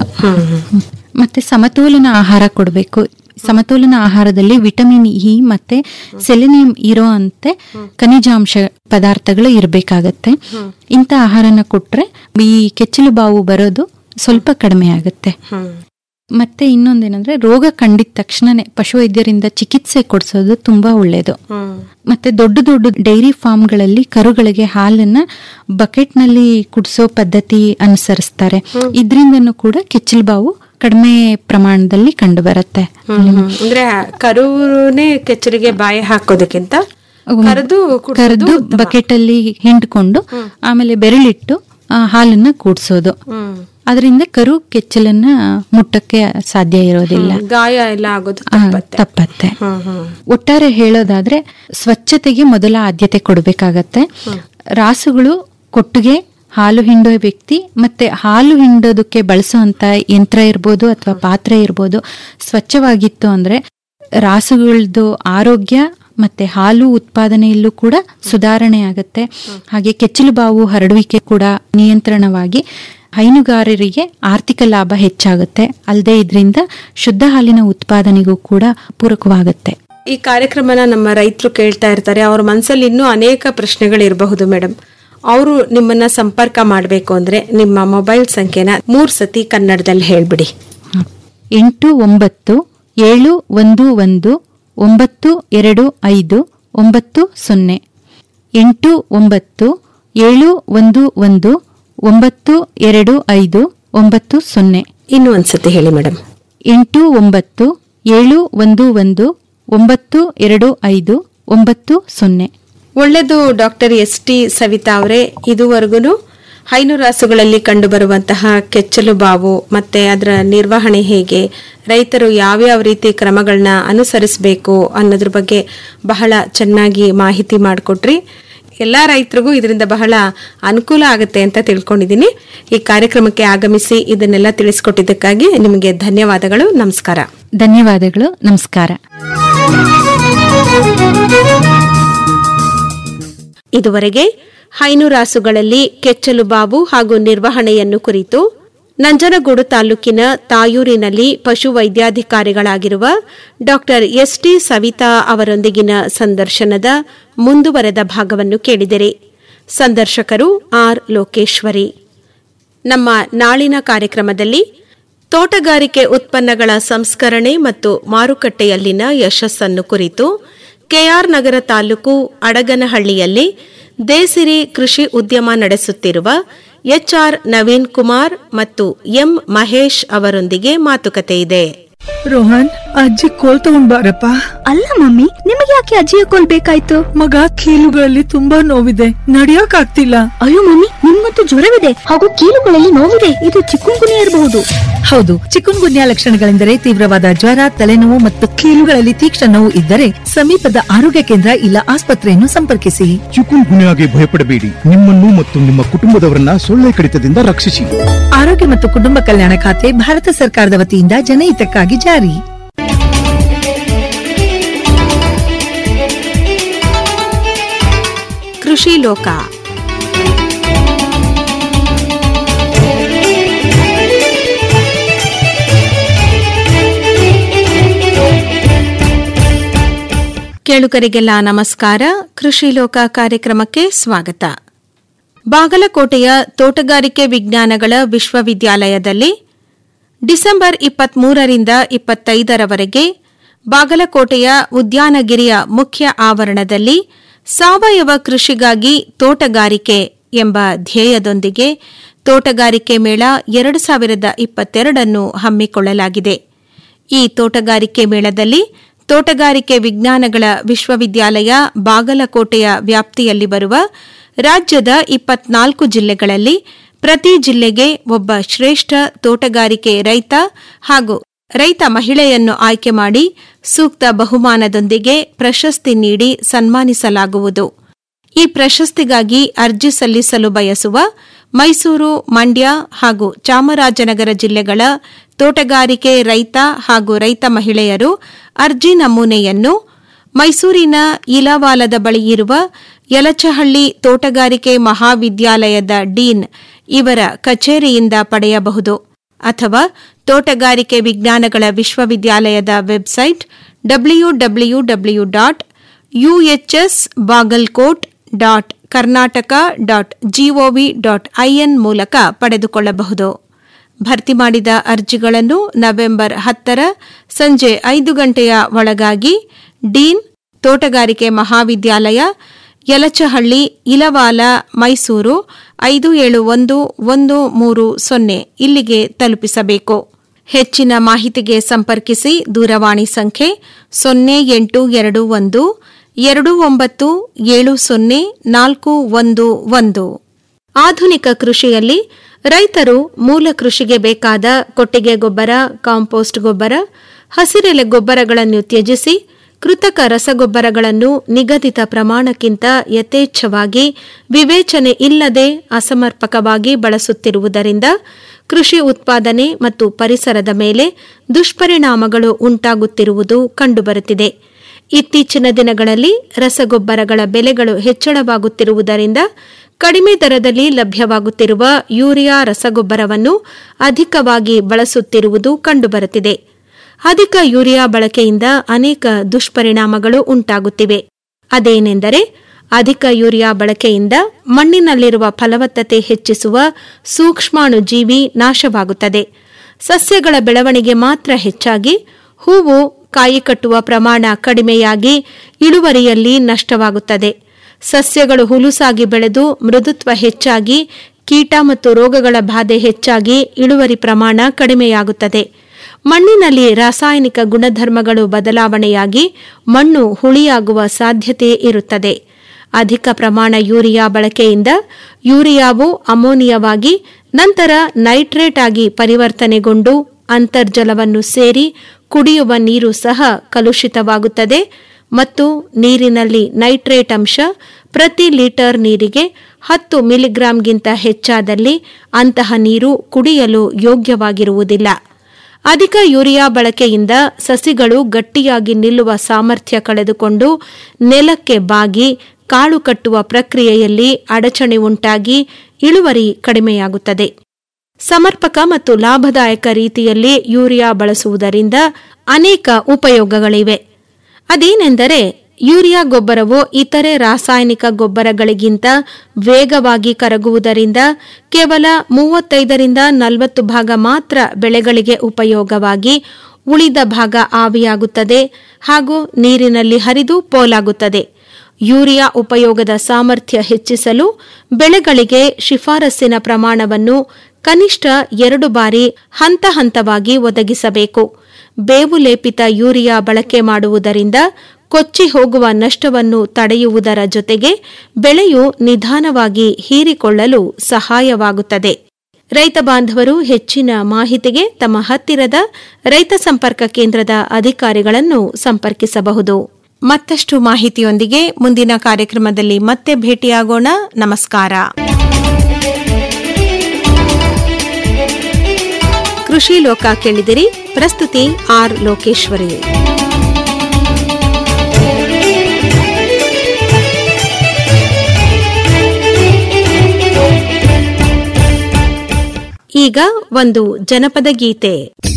ಮತ್ತೆ ಸಮತೋಲನ ಆಹಾರ ಕೊಡಬೇಕು ಸಮತೋಲನ ಆಹಾರದಲ್ಲಿ ವಿಟಮಿನ್ ಇ ಮತ್ತೆ ಸೆಲೆನಿಯಂ ಇರೋ ಅಂತೆ ಖನಿಜಾಂಶ ಪದಾರ್ಥಗಳು ಇರಬೇಕಾಗತ್ತೆ ಇಂಥ ಆಹಾರನ ಕೊಟ್ರೆ ಈ ಕೆಚ್ಚಲು ಬಾವು ಬರೋದು ಸ್ವಲ್ಪ ಕಡಿಮೆ ಆಗುತ್ತೆ ಮತ್ತೆ ಇನ್ನೊಂದೇನಂದ್ರೆ ರೋಗ ಕಂಡಿದ ತಕ್ಷಣನೇ ಪಶುವೈದ್ಯರಿಂದ ಚಿಕಿತ್ಸೆ ಕೊಡಿಸೋದು ತುಂಬಾ ಒಳ್ಳೇದು ಮತ್ತೆ ದೊಡ್ಡ ದೊಡ್ಡ ಡೈರಿ ಫಾರ್ಮ್ಗಳಲ್ಲಿ ಕರುಗಳಿಗೆ ಹಾಲನ್ನ ಬಕೆಟ್ ನಲ್ಲಿ ಕುಡಿಸೋ ಪದ್ಧತಿ ಅನುಸರಿಸ್ತಾರೆ ಇದರಿಂದನೂ ಕೂಡ ಕೆಚ್ಚಲು ಬಾವು ಕಡಿಮೆ ಪ್ರಮಾಣದಲ್ಲಿ ಕಂಡು ಬರುತ್ತೆ ಅಂದ್ರೆ ಕರುನೇ ಕೆಚ್ಚಲಿಗೆ ಬಾಯಿ ಹಾಕೋದಕ್ಕಿಂತ ಕರೆದು ಕರೆದು ಬಕೆಟ್ ಅಲ್ಲಿ ಹಿಂಡ್ಕೊಂಡು ಆಮೇಲೆ ಬೆರಳಿಟ್ಟು ಆ, ಹಾಲನ್ನ ಕೂಡ್ಸೋದು ಅದರಿಂದ ಕರು ಕೆಚ್ಚಲನ್ನ ಮುಟ್ಟಕ್ಕೆ ಸಾಧ್ಯ ಇರೋದಿಲ್ಲ ಗಾಯ ಎಲ್ಲ ಆಗೋದು ಆ, ತಪ್ಪತ್ತೆ ತಪ್ಪತ್ತೆ ಹ್ಮ್ ಹ್ಮ್ ಒಟ್ಟಾರೆ ಹೇಳೋದಾದ್ರೆ ಸ್ವಚ್ಛತೆಗೆ ಮೊದಲ ಆದ್ಯತೆ ಕೊಡಬೇಕಾಗತ್ತೆ ರಾಸುಗಳು ಕೊಟ್ಟಿಗೆ ಹಾಲು ಹಿಂಡೋ ವ್ಯಕ್ತಿ ಮತ್ತೆ ಹಾಲು ಹಿಂಡೋದಕ್ಕೆ ಬಳಸುವಂತ ಯಂತ್ರ ಇರ್ಬೋದು ಅಥವಾ ಪಾತ್ರೆ ಇರ್ಬೋದು ಸ್ವಚ್ಛವಾಗಿತ್ತು ಅಂದ್ರೆ ರಾಸುಗಳದ್ದು ಆರೋಗ್ಯ ಮತ್ತೆ ಹಾಲು ಉತ್ಪಾದನೆಯಲ್ಲೂ ಕೂಡ ಸುಧಾರಣೆ ಆಗುತ್ತೆ ಹಾಗೆ ಕೆಚ್ಚಲು ಬಾವು ಹರಡುವಿಕೆ ಕೂಡ ನಿಯಂತ್ರಣವಾಗಿ ಹೈನುಗಾರರಿಗೆ ಆರ್ಥಿಕ ಲಾಭ ಹೆಚ್ಚಾಗುತ್ತೆ ಅಲ್ಲದೆ ಇದರಿಂದ ಶುದ್ಧ ಹಾಲಿನ ಉತ್ಪಾದನೆಗೂ ಕೂಡ ಪೂರಕವಾಗುತ್ತೆ ಈ ಕಾರ್ಯಕ್ರಮನ ನಮ್ಮ ರೈತರು ಕೇಳ್ತಾ ಇರ್ತಾರೆ ಅವ್ರ ಮನಸ್ಸಲ್ಲಿ ಇನ್ನೂ ಅನೇಕ ಪ್ರಶ್ನೆಗಳಿರಬಹುದು ಮೇಡಮ್ ಅವರು ನಿಮ್ಮನ್ನ ಸಂಪರ್ಕ ಮಾಡಬೇಕು ಅಂದ್ರೆ ನಿಮ್ಮ ಮೊಬೈಲ್ ಸಂಖ್ಯೆನ ಮೂರ್ ಸತಿ ಕನ್ನಡದಲ್ಲಿ ಹೇಳ್ಬಿಡಿ ಎಂಟು ಒಂಬತ್ತು ಏಳು ಒಂದು ಒಂದು ಒಂಬತ್ತು ಎರಡು ಐದು ಒಂಬತ್ತು ಸೊನ್ನೆ ಎಂಟು ಒಂಬತ್ತು ಏಳು ಒಂದು ಒಂದು ಒಂಬತ್ತು ಎರಡು ಐದು ಒಂಬತ್ತು ಸೊನ್ನೆ ಇನ್ನು ಒಂದ್ಸತಿ ಹೇಳಿ ಮೇಡಮ್ ಎಂಟು ಒಂಬತ್ತು ಏಳು ಒಂದು ಒಂದು ಒಂಬತ್ತು ಎರಡು ಐದು ಒಂಬತ್ತು ಸೊನ್ನೆ ಒಳ್ಳೆಯದು ಡಾಕ್ಟರ್ ಎಸ್ ಟಿ ಸವಿತಾ ಅವರೇ ಇದುವರೆಗೂ ಹೈನುರಾಸುಗಳಲ್ಲಿ ಕಂಡುಬರುವಂತಹ ಕೆಚ್ಚಲು ಬಾವು ಮತ್ತೆ ಅದರ ನಿರ್ವಹಣೆ ಹೇಗೆ ರೈತರು ಯಾವ್ಯಾವ ರೀತಿ ಕ್ರಮಗಳನ್ನ ಅನುಸರಿಸಬೇಕು ಅನ್ನೋದ್ರ ಬಗ್ಗೆ ಬಹಳ ಚೆನ್ನಾಗಿ ಮಾಹಿತಿ ಮಾಡಿಕೊಟ್ರಿ ಎಲ್ಲ ರೈತರಿಗೂ ಇದರಿಂದ ಬಹಳ ಅನುಕೂಲ ಆಗುತ್ತೆ ಅಂತ ತಿಳ್ಕೊಂಡಿದ್ದೀನಿ ಈ ಕಾರ್ಯಕ್ರಮಕ್ಕೆ ಆಗಮಿಸಿ ಇದನ್ನೆಲ್ಲ ತಿಳಿಸ್ಕೊಟ್ಟಿದ್ದಕ್ಕಾಗಿ ನಿಮಗೆ ಧನ್ಯವಾದಗಳು ನಮಸ್ಕಾರ ಧನ್ಯವಾದಗಳು ನಮಸ್ಕಾರ ಇದುವರೆಗೆ ಹೈನುರಾಸುಗಳಲ್ಲಿ ಕೆಚ್ಚಲು ಬಾವು ಹಾಗೂ ನಿರ್ವಹಣೆಯನ್ನು ಕುರಿತು ನಂಜನಗೂಡು ತಾಲೂಕಿನ ತಾಯೂರಿನಲ್ಲಿ ಪಶು ವೈದ್ಯಾಧಿಕಾರಿಗಳಾಗಿರುವ ಡಾಕ್ಟರ್ ಎಸ್ ಟಿ ಸವಿತಾ ಅವರೊಂದಿಗಿನ ಸಂದರ್ಶನದ ಮುಂದುವರೆದ ಭಾಗವನ್ನು ಕೇಳಿದಿರಿ ಸಂದರ್ಶಕರು ಆರ್ ಲೋಕೇಶ್ವರಿ ನಮ್ಮ ನಾಳಿನ ಕಾರ್ಯಕ್ರಮದಲ್ಲಿ ತೋಟಗಾರಿಕೆ ಉತ್ಪನ್ನಗಳ ಸಂಸ್ಕರಣೆ ಮತ್ತು ಮಾರುಕಟ್ಟೆಯಲ್ಲಿನ ಯಶಸ್ಸನ್ನು ಕುರಿತು ಕೆಆರ್ ನಗರ ತಾಲೂಕು ಅಡಗನಹಳ್ಳಿಯಲ್ಲಿ ದೇಸಿರಿ ಕೃಷಿ ಉದ್ಯಮ ನಡೆಸುತ್ತಿರುವ ಎಚ್ಆರ್ ನವೀನ್ ಕುಮಾರ್ ಮತ್ತು ಎಂ ಮಹೇಶ್ ಅವರೊಂದಿಗೆ ಮಾತುಕತೆ ಇದೆ ರೋಹನ್ ಅಜ್ಜಿ ಕೋಲ್ ತಗೊಂಡ್ ಬಾರಪ್ಪ ಅಲ್ಲ ಮಮ್ಮಿ ನಿಮಗೆ ಯಾಕೆ ಅಜ್ಜಿಯ ಕೋಲ್ ಬೇಕಾಯ್ತು ಮಗ ಕೀಲುಗಳಲ್ಲಿ ತುಂಬಾ ನೋವಿದೆ ನಡಿಯಕ್ ಆಗ್ತಿಲ್ಲ ಅಯ್ಯೋ ಮಮ್ಮಿ ನಿಮ್ಮಂತೂ ಜ್ವರವಿದೆ ಹಾಗೂ ಕೀಲುಗಳಲ್ಲಿ ನೋವಿದೆ ಇದು ಚಿಕ್ಕುಂಗುನಿ ಇರಬಹುದು ಹೌದು ಚಿಕುನ್ ಗುನ್ಯಾ ಲಕ್ಷಣಗಳೆಂದರೆ ತೀವ್ರವಾದ ಜ್ವರ ತಲೆನೋವು ಮತ್ತು ಕೀಲುಗಳಲ್ಲಿ ತೀಕ್ಷ್ಣ ನೋವು ಇದ್ದರೆ ಸಮೀಪದ ಆರೋಗ್ಯ ಕೇಂದ್ರ ಇಲ್ಲ ಆಸ್ಪತ್ರೆಯನ್ನು ಸಂಪರ್ಕಿಸಿ ಚಿಕುನ್ ಗುನ್ಯಾಗೆ ಭಯಪಡಬೇಡಿ ನಿಮ್ಮನ್ನು ಮತ್ತು ನಿಮ್ಮ ಕುಟುಂಬದವರನ್ನ ಸೊಳ್ಳೆ ಕಡಿತದಿಂದ ರಕ್ಷಿಸಿ ಆರೋಗ್ಯ ಮತ್ತು ಕುಟುಂಬ ಕಲ್ಯಾಣ ಖಾತೆ ಭಾರತ ಸರ್ಕಾರದ ವತಿಯಿಂದ ಜನಹಿತಕ್ಕಾಗಿ ಜಾರಿ ಕೃಷಿ ಲೋಕ ಕೇಳುಗರಿಗೆಲ್ಲ ನಮಸ್ಕಾರ ಕೃಷಿ ಲೋಕ ಕಾರ್ಯಕ್ರಮಕ್ಕೆ ಸ್ವಾಗತ ಬಾಗಲಕೋಟೆಯ ತೋಟಗಾರಿಕೆ ವಿಜ್ಞಾನಗಳ ವಿಶ್ವವಿದ್ಯಾಲಯದಲ್ಲಿ ಡಿಸೆಂಬರ್ ಇಪ್ಪತ್ಮೂರರಿಂದ ಇಪ್ಪತ್ತೈದರವರೆಗೆ ಬಾಗಲಕೋಟೆಯ ಉದ್ಯಾನಗಿರಿಯ ಮುಖ್ಯ ಆವರಣದಲ್ಲಿ ಸಾವಯವ ಕೃಷಿಗಾಗಿ ತೋಟಗಾರಿಕೆ ಎಂಬ ಧ್ಯೇಯದೊಂದಿಗೆ ತೋಟಗಾರಿಕೆ ಮೇಳ ಎರಡು ಸಾವಿರದ ಇಪ್ಪತ್ತೆರಡನ್ನು ಹಮ್ಮಿಕೊಳ್ಳಲಾಗಿದೆ ಈ ತೋಟಗಾರಿಕೆ ಮೇಳದಲ್ಲಿ ತೋಟಗಾರಿಕೆ ವಿಜ್ಞಾನಗಳ ವಿಶ್ವವಿದ್ಯಾಲಯ ಬಾಗಲಕೋಟೆಯ ವ್ಯಾಪ್ತಿಯಲ್ಲಿ ಬರುವ ರಾಜ್ಯದ ಇಪ್ಪತ್ನಾಲ್ಕು ಜಿಲ್ಲೆಗಳಲ್ಲಿ ಪ್ರತಿ ಜಿಲ್ಲೆಗೆ ಒಬ್ಬ ಶ್ರೇಷ್ಠ ತೋಟಗಾರಿಕೆ ರೈತ ಹಾಗೂ ರೈತ ಮಹಿಳೆಯನ್ನು ಆಯ್ಕೆ ಮಾಡಿ ಸೂಕ್ತ ಬಹುಮಾನದೊಂದಿಗೆ ಪ್ರಶಸ್ತಿ ನೀಡಿ ಸನ್ಮಾನಿಸಲಾಗುವುದು ಈ ಪ್ರಶಸ್ತಿಗಾಗಿ ಅರ್ಜಿ ಸಲ್ಲಿಸಲು ಬಯಸುವ ಮೈಸೂರು ಮಂಡ್ಯ ಹಾಗೂ ಚಾಮರಾಜನಗರ ಜಿಲ್ಲೆಗಳ ತೋಟಗಾರಿಕೆ ರೈತ ಹಾಗೂ ರೈತ ಮಹಿಳೆಯರು ಅರ್ಜಿ ನಮೂನೆಯನ್ನು ಮೈಸೂರಿನ ಇಲವಾಲದ ಬಳಿ ಇರುವ ಯಲಚಹಳ್ಳಿ ತೋಟಗಾರಿಕೆ ಮಹಾವಿದ್ಯಾಲಯದ ಡೀನ್ ಇವರ ಕಚೇರಿಯಿಂದ ಪಡೆಯಬಹುದು ಅಥವಾ ತೋಟಗಾರಿಕೆ ವಿಜ್ಞಾನಗಳ ವಿಶ್ವವಿದ್ಯಾಲಯದ website W W W dot UHS Bagalkot dot Karnataka dot GOV dot IN ಮೂಲಕ ಪಡೆದುಕೊಳ್ಳಬಹುದು ಭರ್ತಿ ಮಾಡಿದ ಅರ್ಜಿಗಳನ್ನು ನವೆಂಬರ್ ಹತ್ತರ ಸಂಜೆ ಐದು ಗಂಟೆಯ ಒಳಗಾಗಿ ಡೀನ್ ತೋಟಗಾರಿಕೆ ಮಹಾವಿದ್ಯಾಲಯ ಯಲಚಹಳ್ಳಿ ಇಲವಾಲ ಮೈಸೂರು ಐದು ಏಳು ಒಂದು ಒಂದು ಮೂರು ಸೊನ್ನೆ ಇಲ್ಲಿಗೆ ತಲುಪಿಸಬೇಕು ಹೆಚ್ಚಿನ ಮಾಹಿತಿಗೆ ಸಂಪರ್ಕಿಸಿ ದೂರವಾಣಿ ಸಂಖ್ಯೆ ಸೊನ್ನೆ ಎಂಟು ಎರಡು ಒಂದು ಎರಡು ಒಂಬತ್ತು ಏಳು ಸೊನ್ನೆ ನಾಲ್ಕು ಒಂದು ಒಂದು ಆಧುನಿಕ ಕೃಷಿಯಲ್ಲಿ ರೈತರು ಮೂಲ ಕೃಷಿಗೆ ಬೇಕಾದ ಕೊಟ್ಟಿಗೆ ಗೊಬ್ಬರ ಕಾಂಪೋಸ್ಟ್ ಗೊಬ್ಬರ ಹಸಿರೆಲೆ ಗೊಬ್ಬರಗಳನ್ನು ತ್ಯಜಿಸಿ ಕೃತಕ ರಸಗೊಬ್ಬರಗಳನ್ನು ನಿಗದಿತ ಪ್ರಮಾಣಕ್ಕಿಂತ ಯಥೇಚ್ಛವಾಗಿ ವಿವೇಚನೆ ಇಲ್ಲದೆ ಅಸಮರ್ಪಕವಾಗಿ ಬಳಸುತ್ತಿರುವುದರಿಂದ ಕೃಷಿ ಉತ್ಪಾದನೆ ಮತ್ತು ಪರಿಸರದ ಮೇಲೆ ದುಷ್ಪರಿಣಾಮಗಳು ಉಂಟಾಗುತ್ತಿರುವುದು ಕಂಡುಬರುತ್ತಿದೆ ಇತ್ತೀಚಿನ ದಿನಗಳಲ್ಲಿ ರಸಗೊಬ್ಬರಗಳ ಬೆಲೆಗಳು ಹೆಚ್ಚಳವಾಗುತ್ತಿರುವುದರಿಂದ ಕಡಿಮೆ ದರದಲ್ಲಿ ಲಭ್ಯವಾಗುತ್ತಿರುವ ಯೂರಿಯಾ ರಸಗೊಬ್ಬರವನ್ನು ಅಧಿಕವಾಗಿ ಬಳಸುತ್ತಿರುವುದು ಕಂಡುಬರುತ್ತಿದೆ ಅಧಿಕ ಯೂರಿಯಾ ಬಳಕೆಯಿಂದ ಅನೇಕ ದುಷ್ಪರಿಣಾಮಗಳು ಉಂಟಾಗುತ್ತಿವೆ ಅದೇನೆಂದರೆ ಅಧಿಕ ಯೂರಿಯಾ ಬಳಕೆಯಿಂದ ಮಣ್ಣಿನಲ್ಲಿರುವ ಫಲವತ್ತತೆ ಹೆಚ್ಚಿಸುವ ಸೂಕ್ಷ್ಮಾಣು ಜೀವಿ ನಾಶವಾಗುತ್ತದೆ ಸಸ್ಯಗಳ ಬೆಳವಣಿಗೆ ಮಾತ್ರ ಹೆಚ್ಚಾಗಿ ಹೂವು ಕಾಯಿ ಕಟ್ಟುವ ಪ್ರಮಾಣ ಕಡಿಮೆಯಾಗಿ ಇಳುವರಿಯಲ್ಲಿ ನಷ್ಟವಾಗುತ್ತದೆ ಸಸ್ಯಗಳು ಹುಲುಸಾಗಿ ಬೆಳೆದು ಮೃದುತ್ವ ಹೆಚ್ಚಾಗಿ ಕೀಟ ಮತ್ತು ರೋಗಗಳ ಬಾಧೆ ಹೆಚ್ಚಾಗಿ ಇಳುವರಿ ಪ್ರಮಾಣ ಕಡಿಮೆಯಾಗುತ್ತದೆ ಮಣ್ಣಿನಲ್ಲಿ ರಾಸಾಯನಿಕ ಗುಣಧರ್ಮಗಳು ಬದಲಾವಣೆಯಾಗಿ ಮಣ್ಣು ಹುಳಿಯಾಗುವ ಸಾಧ್ಯತೆ ಇರುತ್ತದೆ ಅಧಿಕ ಪ್ರಮಾಣ ಯೂರಿಯಾ ಬಳಕೆಯಿಂದ ಯೂರಿಯಾವು ಅಮೋನಿಯವಾಗಿ ನಂತರ ನೈಟ್ರೇಟ್ ಆಗಿ ಪರಿವರ್ತನೆಗೊಂಡು ಅಂತರ್ಜಲವನ್ನು ಸೇರಿ ಕುಡಿಯುವ ನೀರು ಸಹ ಕಲುಷಿತವಾಗುತ್ತದೆ ಮತ್ತು ನೀರಿನಲ್ಲಿ ನೈಟ್ರೇಟ್ ಅಂಶ ಪ್ರತಿ ಲೀಟರ್ ನೀರಿಗೆ ಹತ್ತು ಮಿಲಿಗ್ರಾಂಗಿಂತ ಹೆಚ್ಚಾದಲ್ಲಿ ಅಂತಹ ನೀರು ಕುಡಿಯಲು ಯೋಗ್ಯವಾಗಿರುವುದಿಲ್ಲ ಅಧಿಕ ಯೂರಿಯಾ ಬಳಕೆಯಿಂದ ಸಸಿಗಳು ಗಟ್ಟಿಯಾಗಿ ನಿಲ್ಲುವ ಸಾಮರ್ಥ್ಯ ಕಳೆದುಕೊಂಡು ನೆಲಕ್ಕೆ ಬಾಗಿ ಕಾಳು ಕಟ್ಟುವ ಪ್ರಕ್ರಿಯೆಯಲ್ಲಿ ಅಡಚಣೆ ಉಂಟಾಗಿ ಇಳುವರಿ ಕಡಿಮೆಯಾಗುತ್ತದೆ ಸಮರ್ಪಕ ಮತ್ತು ಲಾಭದಾಯಕ ರೀತಿಯಲ್ಲಿ ಯೂರಿಯಾ ಬಳಸುವುದರಿಂದ ಅನೇಕ ಉಪಯೋಗಗಳಿವೆ ಅದೇನೆಂದರೆ ಯೂರಿಯಾ ಗೊಬ್ಬರವು ಇತರೆ ರಾಸಾಯನಿಕ ಗೊಬ್ಬರಗಳಿಗಿಂತ ವೇಗವಾಗಿ ಕರಗುವುದರಿಂದ ಕೇವಲ ಮೂವತ್ತೈದರಿಂದ ನಲವತ್ತು ಭಾಗ ಮಾತ್ರ ಬೆಳೆಗಳಿಗೆ ಉಪಯೋಗವಾಗಿ ಉಳಿದ ಭಾಗ ಆವಿಯಾಗುತ್ತದೆ ಹಾಗೂ ನೀರಿನಲ್ಲಿ ಹರಿದು ಪೋಲಾಗುತ್ತದೆ ಯೂರಿಯಾ ಉಪಯೋಗದ ಸಾಮರ್ಥ್ಯ ಹೆಚ್ಚಿಸಲು ಬೆಳೆಗಳಿಗೆ ಶಿಫಾರಸ್ಸಿನ ಪ್ರಮಾಣವನ್ನು ಕನಿಷ್ಠ ಎರಡು ಬಾರಿ ಹಂತ ಹಂತವಾಗಿ ಒದಗಿಸಬೇಕು ಬೇವು ಲೇಪಿತ ಯೂರಿಯಾ ಬಳಕೆ ಮಾಡುವುದರಿಂದ ಕೊಚ್ಚಿ ಹೋಗುವ ನಷ್ಟವನ್ನು ತಡೆಯುವುದರ ಜೊತೆಗೆ ಬೆಳೆಯು ನಿಧಾನವಾಗಿ ಹೀರಿಕೊಳ್ಳಲು ಸಹಾಯವಾಗುತ್ತದೆ ರೈತ ಬಾಂಧವರು ಹೆಚ್ಚಿನ ಮಾಹಿತಿಗೆ ತಮ್ಮ ಹತ್ತಿರದ ರೈತ ಸಂಪರ್ಕ ಕೇಂದ್ರದ ಅಧಿಕಾರಿಗಳನ್ನು ಸಂಪರ್ಕಿಸಬಹುದು ಮತ್ತಷ್ಟು ಮಾಹಿತಿಯೊಂದಿಗೆ ಮುಂದಿನ ಕಾರ್ಯಕ್ರಮದಲ್ಲಿ ಮತ್ತೆ ಭೇಟಿಯಾಗೋಣ ನಮಸ್ಕಾರ ಕೃಷಿ ಲೋಕ ಕೇಳಿದಿರಿ ಪ್ರಸ್ತುತಿ ಆರ್ ಲೋಕೇಶ್ವರಿ ಈಗ ಒಂದು ಜನಪದ ಗೀತೆ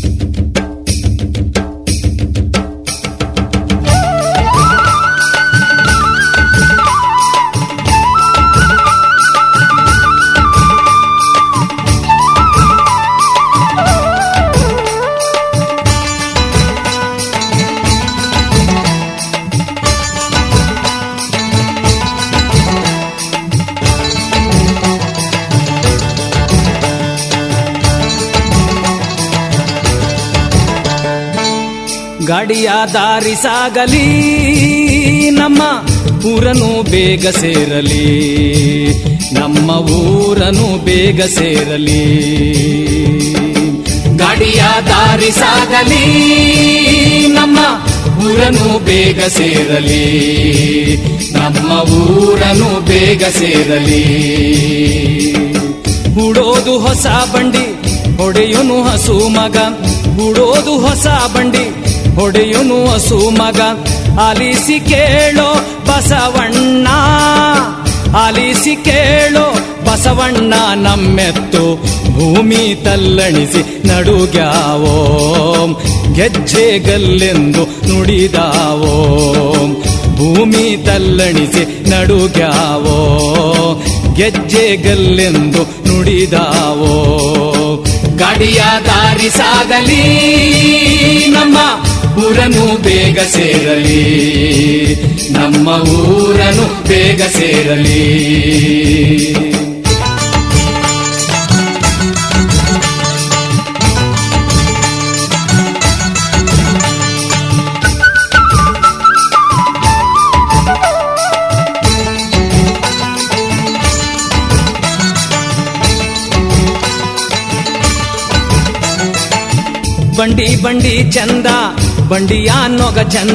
ಗಾಡಿಯ ದಾರಿ ಸಾಗಲಿ ನಮ್ಮ ಊರನು ಬೇಗ ಸೇರಲಿ ನಮ್ಮ ಊರನು ಬೇಗ ಸೇರಲಿ ಗಾಡಿಯ ದಾರಿ ಸಾಗಲಿ ನಮ್ಮ ಊರನು ಬೇಗ ಸೇರಲಿ ನಮ್ಮ ಊರನು ಬೇಗ ಸೇರಲಿ ಹೂಡೋದು ಹೊಸ ಬಂಡಿ ಹೊಡೆಯುನು ಹಸು ಮಗ ಹೂಡೋದು ಹೊಸ ಬಂಡಿ ಹೊಡೆಯುನು ಹಸು ಮಗ ಆಲಿಸಿ ಕೇಳೋ ಬಸವಣ್ಣ ಆಲಿಸಿ ಕೇಳೋ ಬಸವಣ್ಣ ನಮ್ಮೆತ್ತು ಭೂಮಿ ತಲ್ಲಣಿಸಿ ನಡುಗ್ಯಾವೋ ಗೆಜ್ಜೆಗಲ್ಲೆಂದು ನುಡಿದಾವೋ ಭೂಮಿ ತಲ್ಲಣಿಸಿ ನಡುಗ್ಯಾವೋ ಗೆಜ್ಜೆಗಲ್ಲೆಂದು ನುಡಿದಾವೋ ಗಾಡಿಯ ದಾರಿ ಸಾಗಲಿ ನಮ್ಮ ಊರನು ಬೇಗ ಸೇರಲಿ ನಮ್ಮ ಊರನು ಬೇಗ ಸೇರಲಿ ಬಂಡಿ ಬಂಡಿ ಚಂದ ಬಂಡಿಯ ನೊಗ ಚಂದ